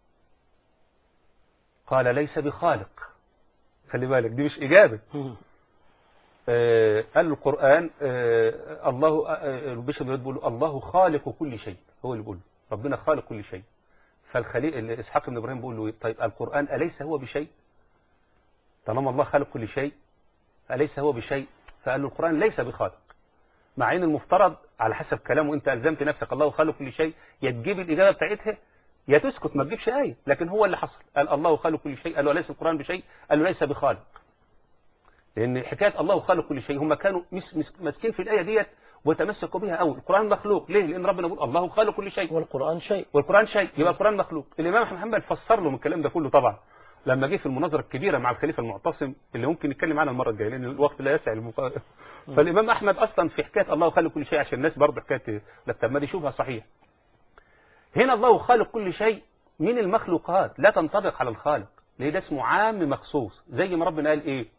قال ليس بخالق خلي بالك دي مش إجابة مم. آه، قال له القرآن آه، الله آه، البشر بن بيقول له الله خالق كل شيء هو اللي بيقول له ربنا خالق كل شيء فالخليل إسحاق بن إبراهيم بيقول له إيه؟ طيب القرآن أليس هو بشيء طالما الله خالق كل شيء أليس هو بشيء فقال له القرآن ليس بخالق مع ان المفترض على حسب كلامه انت الزمت نفسك الله خالق كل شيء يا تجيب الاجابه بتاعتها يا تسكت ما تجيبش ايه لكن هو اللي حصل قال الله خالق كل شيء قال له ليس القران بشيء قال له ليس بخالق لان حكايه الله خالق كل شيء هم كانوا مس- مس- ماسكين في الايه ديت وتمسكوا بها قوي القران مخلوق ليه لان ربنا بيقول الله خالق كل شيء والقرآن شيء والقرآن شيء يبقى القرآن مخلوق الإمام أحمد محمد فسر له من الكلام ده كله طبعا لما جه في المناظرة الكبيرة مع الخليفة المعتصم اللي ممكن نتكلم عنها المرة الجاية لأن الوقت لا يسع المقا... فالإمام أحمد أصلا في حكاية الله خالق كل شيء عشان الناس برضه حكاية لا طب ما دي شبهة صحيح هنا الله خالق كل شيء من المخلوقات لا تنطبق على الخالق ليه ده اسمه عام مخصوص زي ما ربنا قال إيه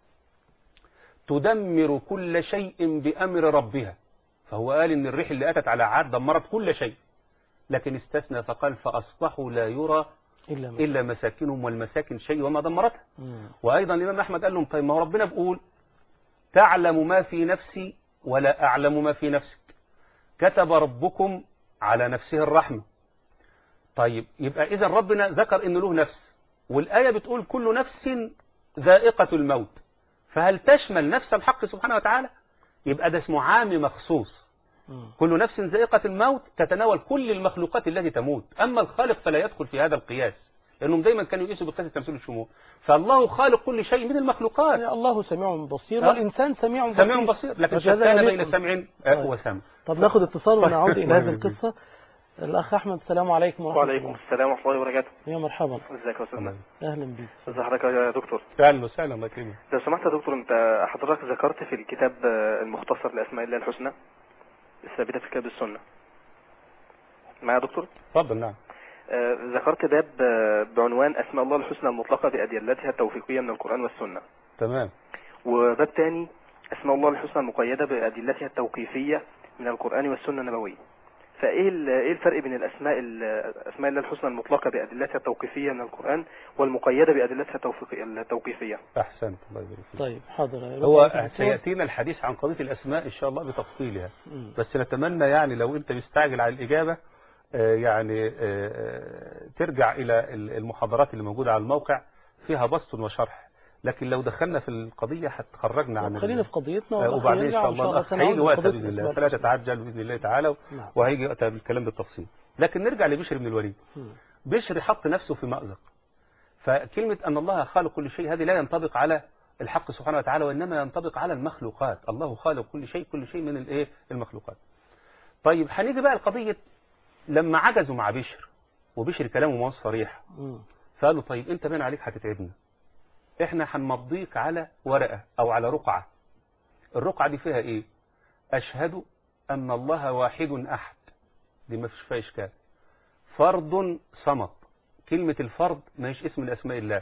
تدمر كل شيء بأمر ربها فهو قال إن الريح اللي أتت على عاد دمرت كل شيء لكن استثنى فقال فأصبحوا لا يرى إلا ما إلا مساكنهم والمساكن شيء وما دمرتها مم. وأيضا الإمام أحمد قال لهم طيب ما هو ربنا بيقول تعلم ما في نفسي ولا أعلم ما في نفسك كتب ربكم على نفسه الرحمة طيب يبقى إذا ربنا ذكر إنه له نفس والآية بتقول كل نفس ذائقة الموت فهل تشمل نفس الحق سبحانه وتعالى يبقى ده اسمه عام مخصوص مم. كل نفس ذائقة الموت تتناول كل المخلوقات التي تموت أما الخالق فلا يدخل في هذا القياس لأنهم دايما كانوا يقيسوا بقياس تمثيل الشمول فالله خالق كل شيء من المخلوقات يعني الله سميع بصير آه. والإنسان سميع بصير سميع بصير لكن وكذلك- شتان بين سمع آه، وسمع طب ناخد اتصال ونعود إلى الله هذه يهديك. القصة الأخ أحمد السلام عليكم ورحمة وعليكم الله السلام ورحمة الله وبركاته يا مرحبا ازيك يا استاذ أهلا بك ازي حضرتك يا دكتور فعلا وسهلا الله يكرمك لو سمحت يا دكتور انت حضرتك ذكرت في الكتاب آه، المختصر لاسماء الله الحسنى الثابته في كتاب السنه معايا يا دكتور اتفضل نعم آه، ذكرت باب آه، بعنوان اسماء الله الحسنى المطلقه بادلتها التوفيقيه من القران والسنه تمام وباب تاني اسماء الله الحسنى المقيده بادلتها التوقيفيه من القران والسنه النبويه فايه ال- ايه الفرق بين الاسماء ال- اسماء الله الحسنى المطلقه بادلتها التوقيفيه من القران والمقيده بادلتها التوفيق- التوقيفيه أحسنت الله يبارك فيك طيب حاضر هو رفعت الصوت. سيأتينا الحديث عن قضية الأسماء إن شاء الله بتفصيلها مم. بس نتمنى يعني لو أنت مستعجل على الإجابة آه، يعني آه، ترجع إلى المحاضرات اللي موجودة على الموقع فيها بسط وشرح لكن لو دخلنا في القضية هتخرجنا عن طب ال- خلينا في قضيتنا آه، والأخ وبعدين إن يرجع شاء وإن الله الأخ سنعود هيجي وقتها لقضية بإذن الله الأسماء فلا الحسنى. تتعجل بإذن الله تعالى نعم. وهيجي وقتها بالكلام بالتفصيل لكن نرجع لبشر بن الوليد مم. بشر حط نفسه في مأزق فكلمة أن الله خالق كل شيء هذه لا ينطبق على الحق سبحانه وتعالى وإنما ينطبق على المخلوقات الله خالق كل شيء كل شيء من الإيه المخلوقات طيب هنيجي بقى القضية لما عجزوا مع بشر وبشر كلامه ما هو صريح مم. فقالوا طيب انت باين عليك هتتعبنا احنا هنمضيك على ورقة او على رقعة الرقعة دي فيها ايه اشهد ان الله واحد احد دي ما فيش فيها اشكال فرد صمد كلمة الفرد ما هيش اسم الاسماء الله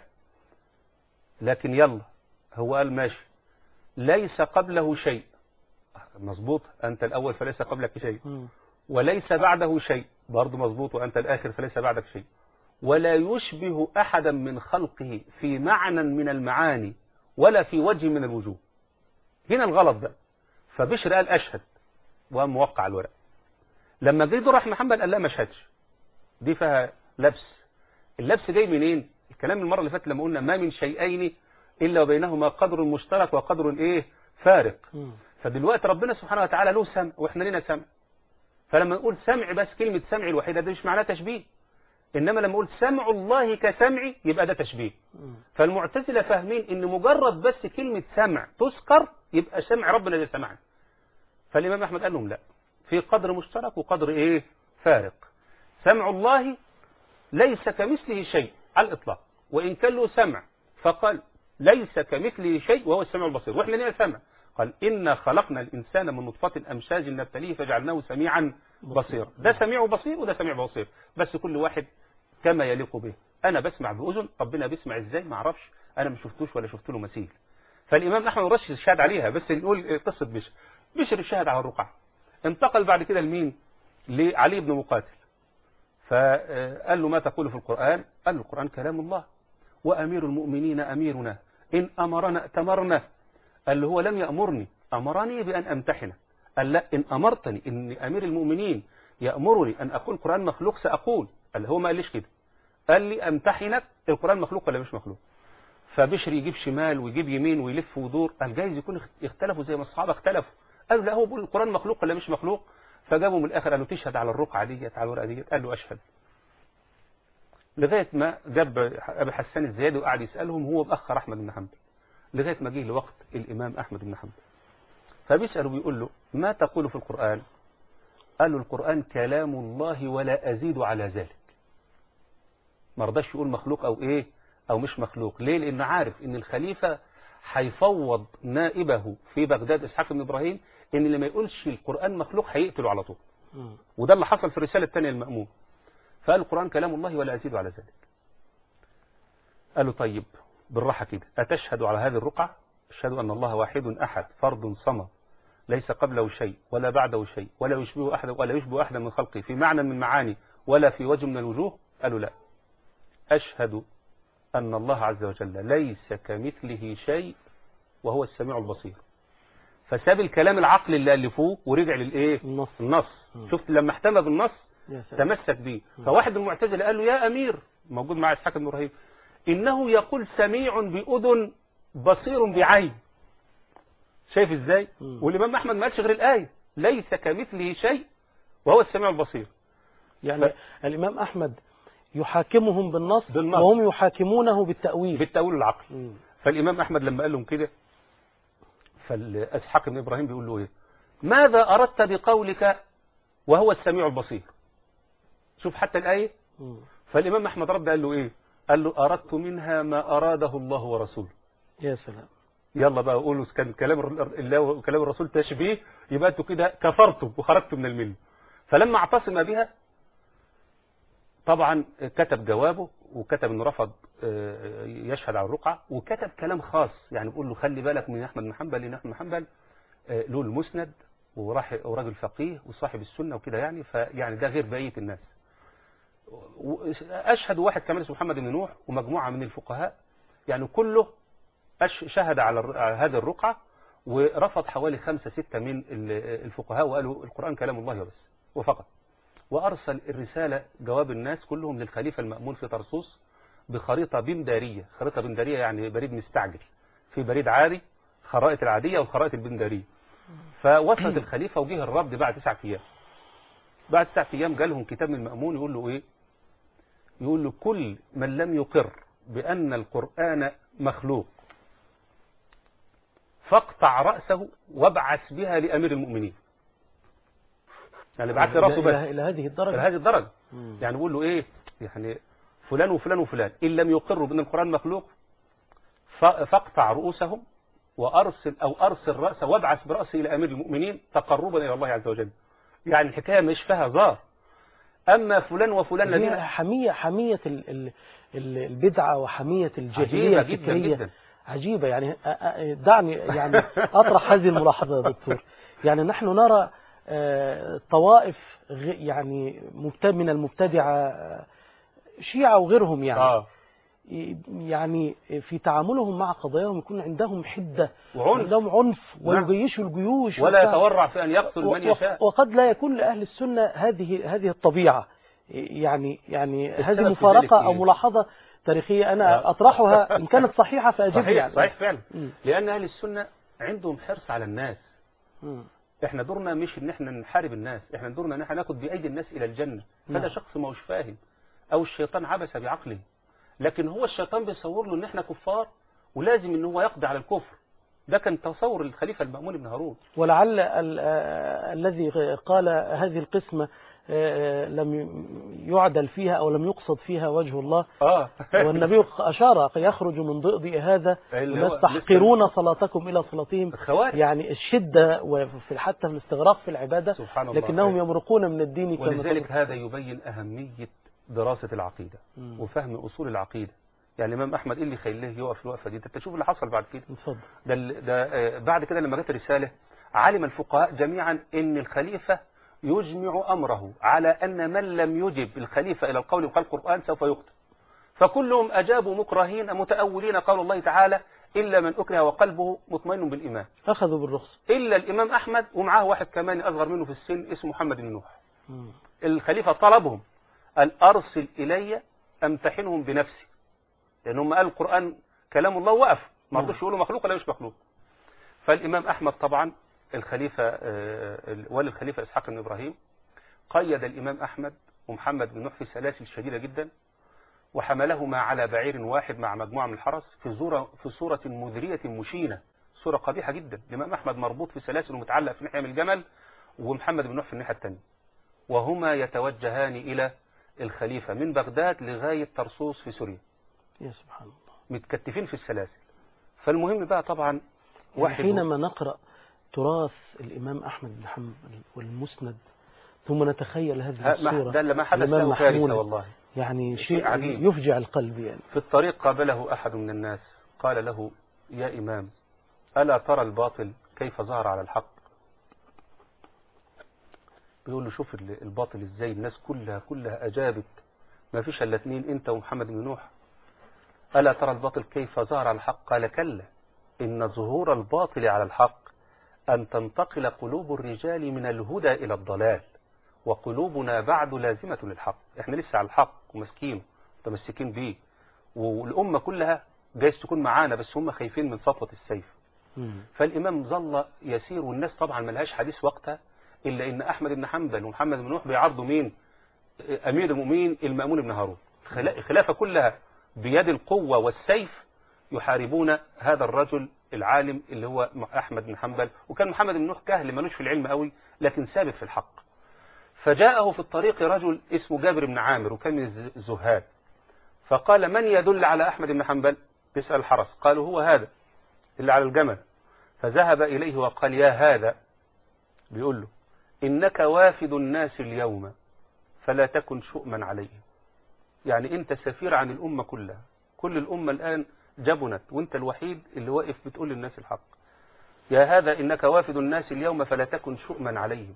لكن يلا هو قال ماشي ليس قبله شيء مظبوط انت الاول فليس قبلك شيء مم. وليس بعده شيء برضه مظبوط وأنت الآخر فليس بعدك شيء ولا يشبه أحدا من خلقه في معنى من المعاني ولا في وجه من الوجوه هنا الغلط ده فبشر قال أشهد وقام موقع الورق لما جه دور أحمد محمد قال لا ما اشهدش دي فيها لبس اللبس جاي منين الكلام المرة اللي فاتت لما قلنا ما من شيئين إلا وبينهما قدر مشترك وقدر إيه فارق مم. فدلوقتي ربنا سبحانه وتعالى له سمع واحنا لنا سمع فلما نقول سمع بس كلمة سمع الوحيدة ده مش معناه تشبيه إنما لما نقول سمع الله كسمعي يبقى ده تشبيه مم. فالمعتزلة فاهمين إن مجرد بس كلمة سمع تذكر يبقى سمع ربنا ده سمعنا فالإمام أحمد قال لهم لا في قدر مشترك وقدر إيه فارق سمع الله ليس كمثله شيء على الإطلاق وإن كان له سمع فقال ليس كمثله شيء وهو السميع البصير واحنا لنا سمع قال إنا خلقنا الإنسان من نطفة أمشاج نبتليه فجعلناه سميعا بصيرا ده سميع بصير وده سميع بصير بس كل واحد كما يليق به أنا بسمع بأذن ربنا بيسمع إزاي ما أعرفش أنا ما شفتوش ولا شفت له مثيل فالإمام أحمد رش الشهد عليها بس نقول قصة بشر بشر الشهد على الرقعة انتقل بعد كده لمين لعلي بن مقاتل فقال له ما تقول في القرآن قال له القرآن كلام الله وأمير المؤمنين أميرنا إن أمرنا ائتمرنا قال له هو لم يأمرني أمرني بأن أمتحنه قال لا إن أمرتني إن أمير المؤمنين يأمرني أن أقول القرآن مخلوق سأقول قال هو ما قاليش كده قال لي أمتحنك القرآن مخلوق ولا مش مخلوق فبشر يجيب شمال ويجيب يمين ويلف ويدور قال جايز يكون اختلفوا زي ما الصحابة اختلفوا قالوا لا هو بيقول القرآن مخلوق ولا مش مخلوق فجابوا من الآخر قالوا تشهد على الرقعة ديت على الورقة ديت قال له أشهد لغاية ما جاب أبي حسان الزيادي وقعد يسألهم هو بأخر أحمد بن حنبل لغاية ما جه لوقت الإمام أحمد بن حنبل فبيسأله بيقول له ما تقول في القرآن قال له القرآن كلام الله ولا أزيد على ذلك ما رضاش يقول مخلوق أو إيه أو مش مخلوق ليه لأنه عارف إن الخليفة هيفوض نائبه في بغداد إسحاق بن إبراهيم إن اللي ما يقولش القرآن مخلوق هيقتله على طول وده اللي حصل في الرسالة الثانية المأمون فقال القرآن كلام الله ولا أزيد على ذلك قال له طيب بالراحة كده أتشهد على هذه الرقعة أشهد أن الله واحد أحد فرد صمد ليس قبله شيء ولا بعده شيء ولا يشبه أحد ولا يشبه أحدا من خلقه في معنى من معاني ولا في وجه من الوجوه قالوا لا أشهد أن الله عز وجل ليس كمثله شيء وهو السميع البصير فساب الكلام العقل اللي ألفوه ورجع للإيه النص النص مم. شفت لما احتمى بالنص يا سلام تمسك بيه فواحد من المعتزله قال له يا أمير موجود مع إسحاق بن إبراهيم إنه يقول سميع بأذن بصير بعين شايف إزاي مم. والإمام أحمد ما قالش غير الآية ليس كمثله شيء وهو السميع البصير يعني الإمام أحمد يحاكمهم بالنص, بالنص. وهم يحاكمونه بالتأويل بالتأويل العقلي مم. فالإمام أحمد لما قال لهم كده فالأسحاق بن إبراهيم بيقول له إيه ماذا أردت بقولك وهو السميع البصير شوف حتى الآية مم. فالإمام أحمد رد قال له إيه قال له أردت منها ما أراده الله ورسوله يا سلام يلا بقى قولوا كان كلام الر- الله وكلام الرسول تشبيه يبقى انتوا كده كفرتم وخرجتم من المله فلما اعتصم بها طبعا كتب جوابه وكتب انه رفض آه، يشهد على الرقعه وكتب كلام خاص يعني بيقول له خلي بالك من احمد بن حنبل لان احمد بن حنبل آه، له المسند وراح وراجل فقيه وصاحب السنه وكده يعني فيعني ده غير بقيه الناس و- اشهد واحد كمان اسمه محمد بن نوح ومجموعه من الفقهاء يعني كله أش- شهد على الر- على هذه الرقعة ورفض حوالي خمسة ستة من ال- الفقهاء وقالوا القرآن كلام الله وبس وفقط وأرسل الرسالة جواب الناس كلهم للخليفة المأمون في طرسوس بخريطة بندارية خريطة بندارية يعني بريد مستعجل في بريد عادي خرائط العادية والخرائط البندارية فوصلت الخليفة وجه الرد بعد تسعة أيام بعد تسعة أيام جالهم كتاب من المأمون يقول له إيه يقول له كل من لم يقر بأن القرآن مخلوق فاقطع رأسه وابعث بها لأمير المؤمنين يعني بعت رأسه إلى, بس إلى, إلى هذه إلى الدرجة هذه الدرجة مم. يعني بيقول له إيه يعني فلان وفلان وفلان إن لم يقروا بأن القرآن مخلوق ف- فاقطع رؤوسهم وأرسل أو أرسل رأسه وابعث برأسه إلى أمير المؤمنين تقربا إلى الله عز وجل يعني الحكاية مش فيها هزار أما فلان وفلان هي الذين حمية حمية ال- ال- ال- البدعة وحمية الجاهلية عجيبة جدا الفكرية جدا عجيبة يعني أ- أ- دعني يعني أطرح هذه الملاحظة يا دكتور يعني نحن نرى آه، طوائف غ- يعني مبت- من المبتدعة آه، شيعة وغيرهم يعني آه يعني في تعاملهم مع قضاياهم يكون عندهم حدة وعنف عندهم عنف نعم. ويجيشوا الجيوش ولا وبتاع. يتورع في أن يقتل من و- يشاء وقد لا يكون لأهل السنة هذه هذه الطبيعة يعني يعني السبب هذه في ذلك مفارقة أو إيه؟ ملاحظة تاريخية أنا آه. أطرحها إن كانت صحيحة فأجب صحيح يعني صحيح فعلا مم. لأن أهل السنة عندهم حرص على الناس مم. احنا دورنا مش ان احنا نحارب الناس احنا دورنا ان احنا ناخد بايدي الناس الى الجنة نعم. فده شخص ما هوش فاهم او الشيطان عبس بعقله لكن هو الشيطان بيصور له ان احنا كفار ولازم ان هو يقضي على الكفر ده كان تصور الخليفة المأمون بن هارون ولعل ال- آه، الذي قال هذه القسمة آه، لم ي- يعدل فيها أو لم يقصد فيها وجه الله اه والنبي أشار يخرج من ضئضئ هذا اللي الناس هو تحقرون صلاتكم إلى صلاتهم الخوارج يعني الشدة وفي حتى في الاستغراق في العبادة سبحان الله لكنهم يمرقون من الدين كما ولذلك تقول. هذا يبين أهمية دراسة العقيدة مم. وفهم أصول العقيدة يعني الإمام أحمد إيه اللي خليه يقف الوقفة دي انت تشوف اللي حصل بعد كده اتفضل ده, ال- ده آه، بعد كده لما جت الرسالة علم الفقهاء جميعا ان الخليفة يجمع امره على ان من لم يجب الخليفة الى القول بخلق القرآن سوف يقتل فكلهم اجابوا مكرهين متأولين قول الله تعالى الا من اكره وقلبه مطمئن بالايمان أخذوا بالرخصة الا الامام احمد ومعاه واحد كمان اصغر منه في السن اسمه محمد بن نوح مم. الخليفة طلبهم قال أرسل إلي أمتحنهم بنفسي لأن هم قالوا القرآن كلام الله وقف ما نعم. رضوش يقولوا مخلوق ولا مش مخلوق فالإمام أحمد طبعا الخليفة آه، ولي الخليفة إسحاق بن إبراهيم قيد الإمام أحمد ومحمد بن نوح في سلاسل شديدة جدا وحملهما على بعير واحد مع مجموعة من الحرس في صورة في صورة مذرية مشينة صورة قبيحة جدا الإمام أحمد مربوط في سلاسل ومتعلق في ناحية من الجمل ومحمد بن نوح في الناحية الثانية وهما يتوجهان إلى الخليفة من بغداد لغاية طرسوس في سوريا يا سبحان الله متكتفين في السلاسل فالمهم بقى طبعا يعني واحد حينما نقرأ تراث الإمام أحمد بن حنبل والمسند ثم نتخيل هذه ها- ما- الصورة ده اللي ما حدث الإمام له كارثة محمود. والله يعني شيء شيء عجيب. يفجع القلب يعني في الطريق قابله أحد من الناس قال له يا إمام ألا ترى الباطل كيف ظهر على الحق بيقول له شوف ال- الباطل ازاي الناس كلها كلها أجابت ما فيش إلا اتنين أنت ومحمد بن نوح ألا ترى الباطل كيف ظهر على الحق قال كلا إن ظهور الباطل على الحق أن تنتقل قلوب الرجال من الهدى إلى الضلال وقلوبنا بعد لازمة للحق احنا لسه على الحق ومسكين متمسكين بيه والأمة كلها جايز تكون معانا بس هم خايفين من سطوة السيف مم. فالإمام ظل يسير والناس طبعا ملهاش حديث وقتها إلا إن أحمد بن حنبل ومحمد بن نوح بيعرضوا مين أمير المؤمنين المأمون بن هارون خلا- الخلافة كلها بيد القوة والسيف يحاربون هذا الرجل العالم اللي هو أحمد بن حنبل وكان محمد بن نوح كهل ملوش في العلم قوي لكن ثابت في الحق فجاءه في الطريق رجل اسمه جابر بن عامر وكان من الز- الزهاد فقال من يدل على أحمد بن حنبل بيسأل الحرس قالوا هو هذا اللي على الجمل فذهب إليه وقال يا هذا بيقول له إنك وافد الناس اليوم فلا تكن شؤما عليهم يعني أنت سفير عن الأمة كلها كل الأمة الآن جبنت وأنت الوحيد اللي واقف بتقول للناس الحق يا هذا إنك وافد الناس اليوم فلا تكن شؤما عليهم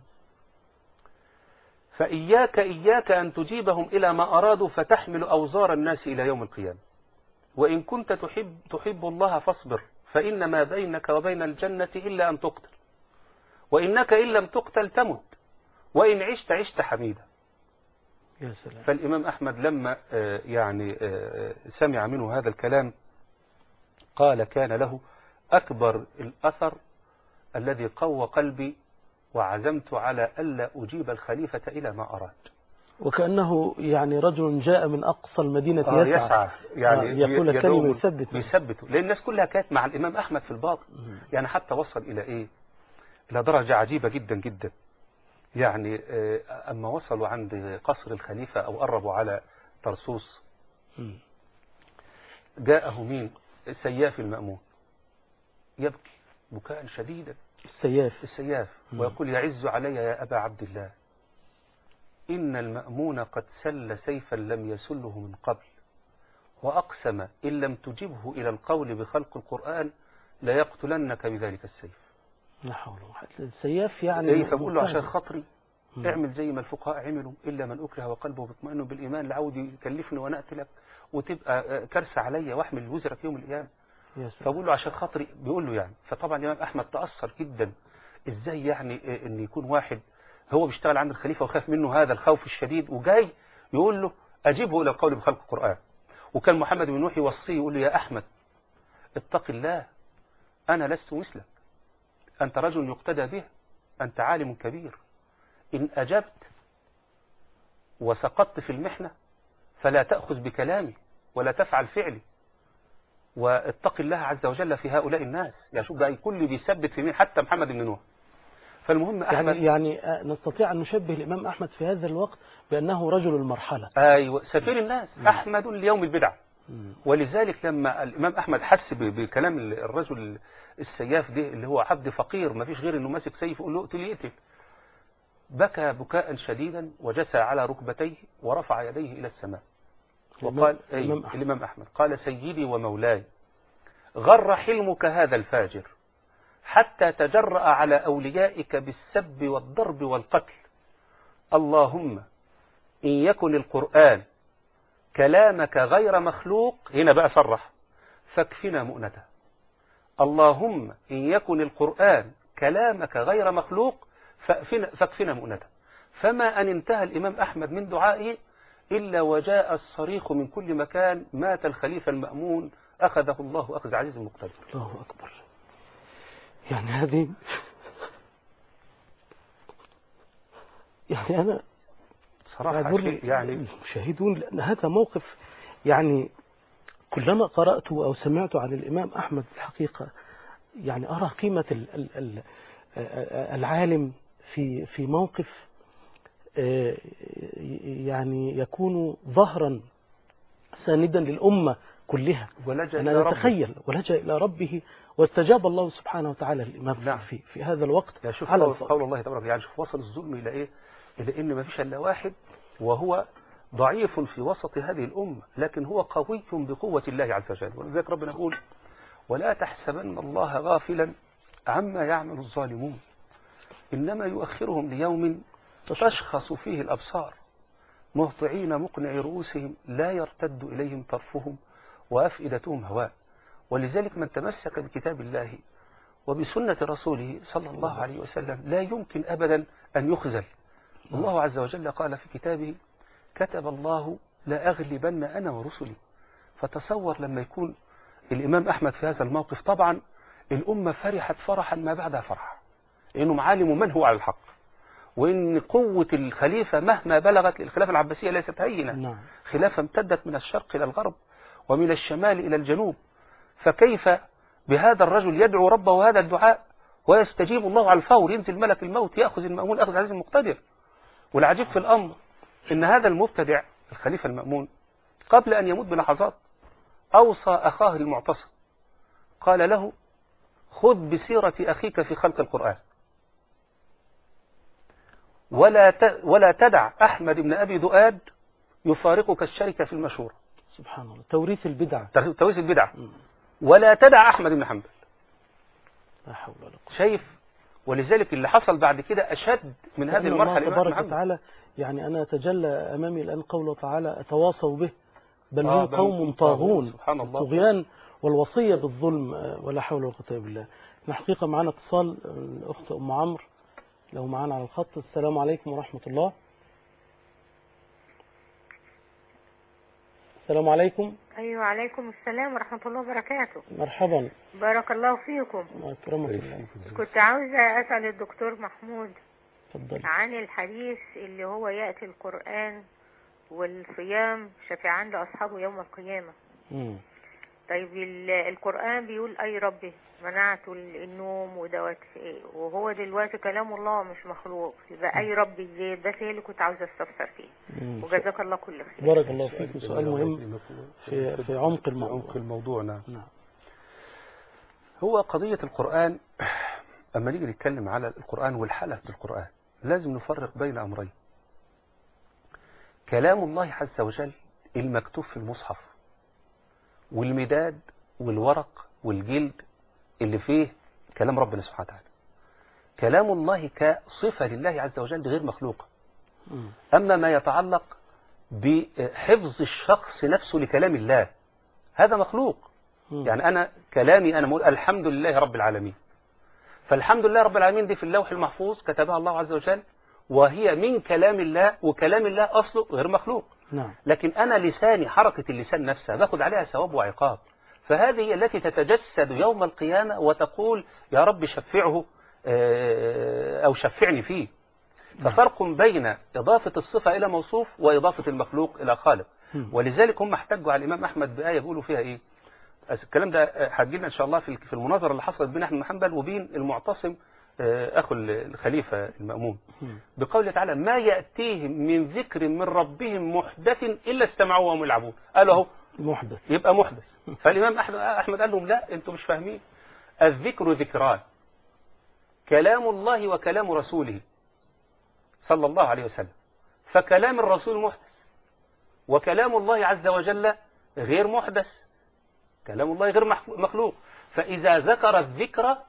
فإياك إياك أن تجيبهم إلى ما أرادوا فتحمل أوزار الناس إلى يوم القيامة وإن كنت تحب, تحب الله فاصبر فإن ما بينك وبين الجنة إلا أن تقتل وإنك إن لم تقتل تمت وإن عشت عشت حميدا يا سلام فالإمام أحمد لما آه، يعني آه، سمع منه هذا الكلام قال كان له أكبر الأثر الذي قوى قلبي وعزمت على ألا أجيب الخليفة إلى ما أراد وكأنه يعني رجل جاء من أقصى المدينة آه، يسعى يسعى يعني آه، يقول يدعو الكلمة من- يثبت بيثبته لأن الناس كلها كانت مع الإمام أحمد في الباطل مم. يعني حتى وصل إلى إيه إلى درجة عجيبة جدا جدا يعني آه، أما وصلوا عند قصر الخليفة أو قربوا على طرسوس مم. جاءه مين السياف المأمون يبكي بكاء شديدا السياف السياف مم. ويقول يعز علي يا أبا عبد الله إن المأمون قد سل سيفا لم يسله من قبل وأقسم إن لم تجبه إلى القول بخلق القرآن ليقتلنك بذلك السيف لا حول ولا قوة السياف يعني إيه فبقول له عشان ممتاز. خاطري مم. اعمل زي ما الفقهاء عملوا إلا من أكره وقلبه مطمئن بالإيمان لعود يكلفني وأنا أقتلك وتبقى آه، كارثة عليا وأحمل وزرك يوم القيامة يا سلام فبقول له عشان خاطري بيقول له يعني فطبعا الإمام أحمد تأثر جدا إزاي يعني إيه إن يكون واحد هو بيشتغل عند الخليفة وخاف منه هذا الخوف الشديد وجاي يقول له أجيبه إلى القول بخلق القرآن وكان محمد بن نوح يوصيه يقول له يا أحمد اتق الله أنا لست مثلك أنت رجل يقتدى به أنت عالم كبير إن أجبت وسقطت في المحنة فلا تأخذ بكلامي ولا تفعل فعلي واتق الله عز وجل في هؤلاء الناس يعني شوف بقى كل بيثبت في مين حتى محمد بن نوح فالمهم أحمد يعني يعني آه، نستطيع أن نشبه الإمام أحمد في هذا الوقت بأنه رجل المرحلة أيوة سفير الناس أحمد ليوم البدع ولذلك لما الإمام أحمد حس ب- بكلام ال- الرجل السياف ده اللي هو عبد فقير ما فيش غير إنه ماسك سيف يقول له اقتل يقتل بكى بكاء شديدا وجثى على ركبتيه ورفع يديه إلى السماء وقال الإمام- أي الإمام أحمد. الإمام أحمد قال سيدي ومولاي غر حلمك هذا الفاجر حتى تجرأ على أوليائك بالسب والضرب والقتل اللهم إن يكن القرآن كلامك غير مخلوق هنا بقى صرح فاكفنا مؤنته اللهم إن يكن القرآن كلامك غير مخلوق فاكفنا, فاكفنا مؤنته فما أن انتهى الإمام أحمد من دعائه إلا وجاء الصريخ من كل مكان مات الخليفة المأمون أخذه الله أخذ عزيز مقتدر الله أكبر يعني هذه يعني أنا صراحة أقول شيء يعني المشاهدون لأن هذا موقف يعني كلما قرأت أو سمعت عن الإمام أحمد الحقيقة يعني أرى قيمة ال- ال- ال- العالم في في موقف آه، يعني يكون ظهرا ساندا للأمة كلها ولجأ أنا إلى ربه. نتخيل ولجأ إلى ربه واستجاب الله سبحانه وتعالى للإمام نعم. في, في هذا الوقت يا شوف على قول, الفور. قول الله تبارك يعني شوف وصل الظلم إلى إيه إلى إن ما فيش إلا واحد وهو ضعيف في وسط هذه الأمة لكن هو قوي بقوة الله عز وجل ولذلك ربنا يقول ولا تحسبن الله غافلا عما يعمل الظالمون إنما يؤخرهم ليوم تشخص فيه الأبصار مهطعين مقنعي رؤوسهم لا يرتد إليهم طرفهم وأفئدتهم هواء ولذلك من تمسك بكتاب الله وبسنة رسوله صلى الله عليه وسلم لا يمكن أبدا أن يخزل الله عز وجل قال في كتابه كتب الله لا أغلبن أنا ورسلي فتصور لما يكون الإمام أحمد في هذا الموقف طبعا الأمة فرحت فرحا ما بعدها فرح لأنه معالم من هو على الحق وإن قوة الخليفة مهما بلغت الخلافة العباسية ليست هينة نعم خلافة امتدت من الشرق إلى الغرب ومن الشمال إلى الجنوب فكيف بهذا الرجل يدعو ربه هذا الدعاء ويستجيب الله على الفور ينزل ملك الموت يأخذ المأمون أخذ عزيز المقتدر والعجيب في الأمر إن هذا المبتدع الخليفة المأمون قبل أن يموت بلحظات أوصى أخاه المعتصم قال له خذ بسيرة أخيك في خلق القرآن ولا ت- ولا تدع أحمد بن أبي دؤاد يفارقك الشركة في المشورة سبحان الله توريث البدع تويس البدعة مم. ولا تدع أحمد بن حنبل لا حول ولا قوة شايف ولذلك اللي حصل بعد كده أشد من هذه لأن المرحلة الله الإمام تبارك محمد. وتعالى يعني أنا أتجلى أمامي الآن قوله تعالى أتواصوا به بل آه، هم بل قوم هم طاغون طاغون. سبحان الله. الطغيان والوصية بالظلم آه، ولا حول ولا قوة إلا بالله احنا حقيقة معنا اتصال آه، الأخت أم عمرو لو معانا على الخط السلام عليكم ورحمة الله السلام عليكم أيوة عليكم السلام ورحمة الله وبركاته مرحبا بارك الله فيكم أكرمك الله كنت عاوزة أسأل الدكتور محمود تفضل عن الحديث اللي هو يأتي القرآن والصيام شفيعان لأصحابه يوم القيامة مم. طيب ال- القرآن بيقول أي ربي منعت ال- النوم ودوت إيه وهو دلوقتي كلام الله مش مخلوق يبقى أي ربي ازاي بس هي اللي كنت عاوزة استفسر فيه مم. وجزاك الله كل خير بارك الله فيكم سؤال مهم في في عمق الموضوع عمق الموضوع نعم نعم هو قضية القرآن أما نيجي نتكلم على القرآن والحلف بالقرآن لازم نفرق بين أمرين كلام الله عز وجل المكتوب في المصحف والمداد والورق والجلد اللي فيه كلام ربنا سبحانه وتعالى كلام الله كصفة لله عز وجل غير مخلوقة مم. أما ما يتعلق بحفظ الشخص نفسه لكلام الله هذا مخلوق مم. يعني أنا كلامي أنا بقول الحمد لله رب العالمين فالحمد لله رب العالمين دي في اللوح المحفوظ كتبها الله عز وجل وهي من كلام الله وكلام الله أصله غير مخلوق نعم لكن أنا لساني حركة اللسان نفسها باخد عليها ثواب وعقاب فهذه هي التي تتجسد يوم القيامة وتقول يا رب شفعه آه، أو شفعني فيه ففرق بين إضافة الصفة إلى موصوف وإضافة المخلوق إلى خالق مم. ولذلك هم احتجوا على الإمام أحمد بآية بيقولوا فيها إيه الكلام ده هتجيلنا إن شاء الله في في المناظرة اللي حصلت بين أحمد بن حنبل وبين المعتصم آه، أخو الخليفة المأمون مم. بقوله تعالى ما يأتيهم من ذكر من ربهم محدث إلا استمعوه وهم يلعبون قالوا أهو محدث يبقى محدث فالإمام أحمد, أحمد قال لهم لا أنتم مش فاهمين الذكر ذكران كلام الله وكلام رسوله صلى الله عليه وسلم فكلام الرسول محدث وكلام الله عز وجل غير محدث كلام الله غير مح- مخلوق فإذا ذكر الذكر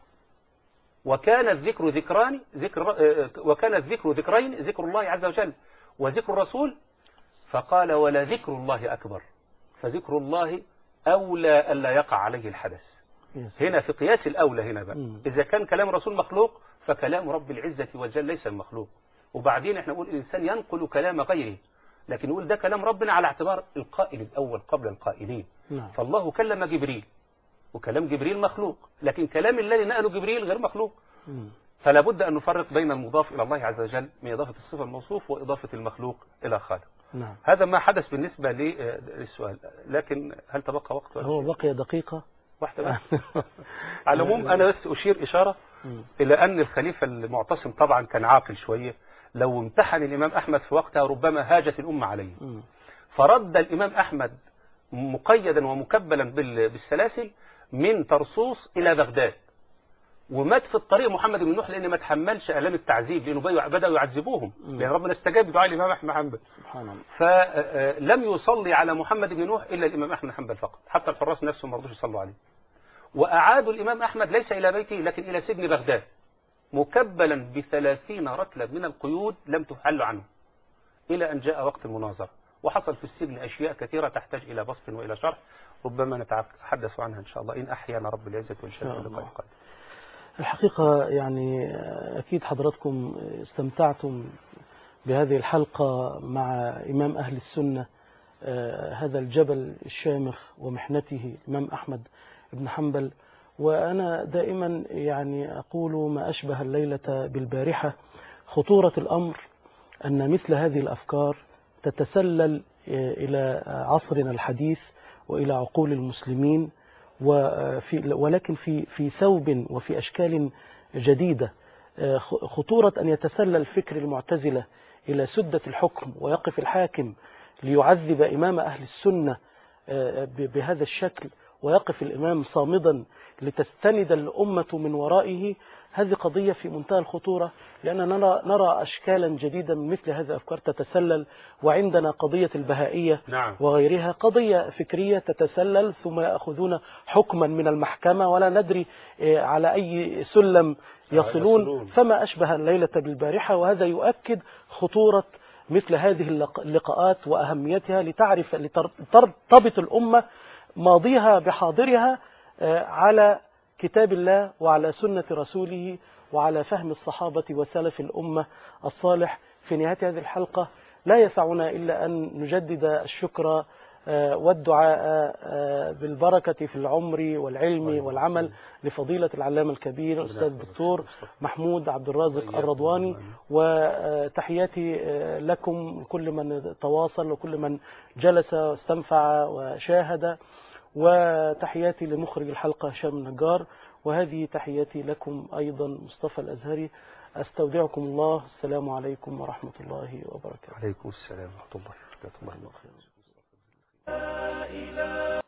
وكان الذكر ذكران ذكر آه، وكان الذكر ذكرين ذكر الله عز وجل وذكر الرسول فقال ولذكر الله أكبر فذكر الله أولى ألا يقع عليه الحدث يس. هنا في قياس الأولى هنا بقى مم. إذا كان كلام الرسول مخلوق فكلام رب العزة والجل ليس المخلوق وبعدين احنا نقول الإنسان ينقل كلام غيره لكن نقول ده كلام ربنا على اعتبار القائل الأول قبل القائلين نعم فالله كلم جبريل وكلام جبريل مخلوق لكن كلام الذي نقله جبريل غير مخلوق مم. فلا بد أن نفرق بين المضاف إلى الله عز وجل من إضافة الصفة الموصوف وإضافة المخلوق إلى خالق نعم هذا ما حدث بالنسبة للسؤال لكن هل تبقى وقت ولا هو شيء؟ بقي دقيقة واحدة بس على العموم أنا بس أشير إشارة مم. إلى أن الخليفة المعتصم طبعا كان عاقل شوية لو امتحن الإمام أحمد في وقتها ربما هاجت الأمة عليه مم. فرد الإمام أحمد مقيدا ومكبلا بال- بالسلاسل من طرسوس إلى بغداد ومات في الطريق محمد بن نوح لأن ما تحملش آلام التعذيب لأنه بدأوا- بدأوا يعذبوهم مم. لأن ربنا استجاب دعاء الإمام أحمد حنبل سبحان الله فلم يصلي على محمد بن نوح إلا الإمام أحمد حنبل فقط حتى الحراس نفسهم ما رضوش يصلوا عليه وأعادوا الإمام أحمد ليس إلى بيته لكن إلى سجن بغداد مكبلا بثلاثين رتلة من القيود لم تحل عنه إلى أن جاء وقت المناظرة وحصل في السجن أشياء كثيرة تحتاج إلى بسط وإلى شرح ربما نتحدث عنها إن شاء الله إن أحيانا رب العزة والجلال شاء في اللقاء الله. القادم الحقيقة يعني أكيد حضراتكم استمتعتم بهذه الحلقة مع إمام أهل السنة آه، هذا الجبل الشامخ ومحنته الإمام أحمد بن حنبل وأنا دائما يعني أقول ما أشبه الليلة بالبارحة خطورة الأمر أن مثل هذه الأفكار تتسلل آه، إلى عصرنا الحديث وإلى عقول المسلمين وفي ولكن في في ثوب وفي أشكال جديدة آه، خ- خطورة أن يتسلل فكر المعتزلة إلى سدة الحكم ويقف الحاكم ليعذب إمام أهل السنة آه، ب- بهذا الشكل ويقف الإمام صامدا لتستند الأمة من ورائه هذه قضية في منتهى الخطورة لأننا نرى, نرى أشكالا جديدة من مثل هذه الأفكار تتسلل وعندنا قضية البهائية نعم وغيرها قضية فكرية تتسلل ثم يأخذون حكما من المحكمة ولا ندري آه، على أي سلم يصلون يصلون. فما أشبه الليلة بالبارحة وهذا يؤكد خطورة مثل هذه اللق- اللقاءات وأهميتها لتعرف لترتبط الأمة ماضيها بحاضرها آه، على كتاب الله وعلى سنة رسوله وعلى فهم الصحابة وسلف الأمة الصالح في نهاية هذه الحلقة لا يسعنا إلا أن نجدد الشكر آه، والدعاء آه، بالبركة في العمر والعلم والعمل لفضيلة العلامة الكبير أستاذ الدكتور محمود عبد الرازق الرضواني وتحياتي آه، لكم كل من تواصل وكل من جلس واستنفع وشاهد وتحياتي لمخرج الحلقة هشام النجار وهذه تحياتي لكم أيضا مصطفى الأزهري أستودعكم الله السلام عليكم ورحمة الله وبركاته عليكم السلام ورحمة الله وبركاته الله يبارك فيك.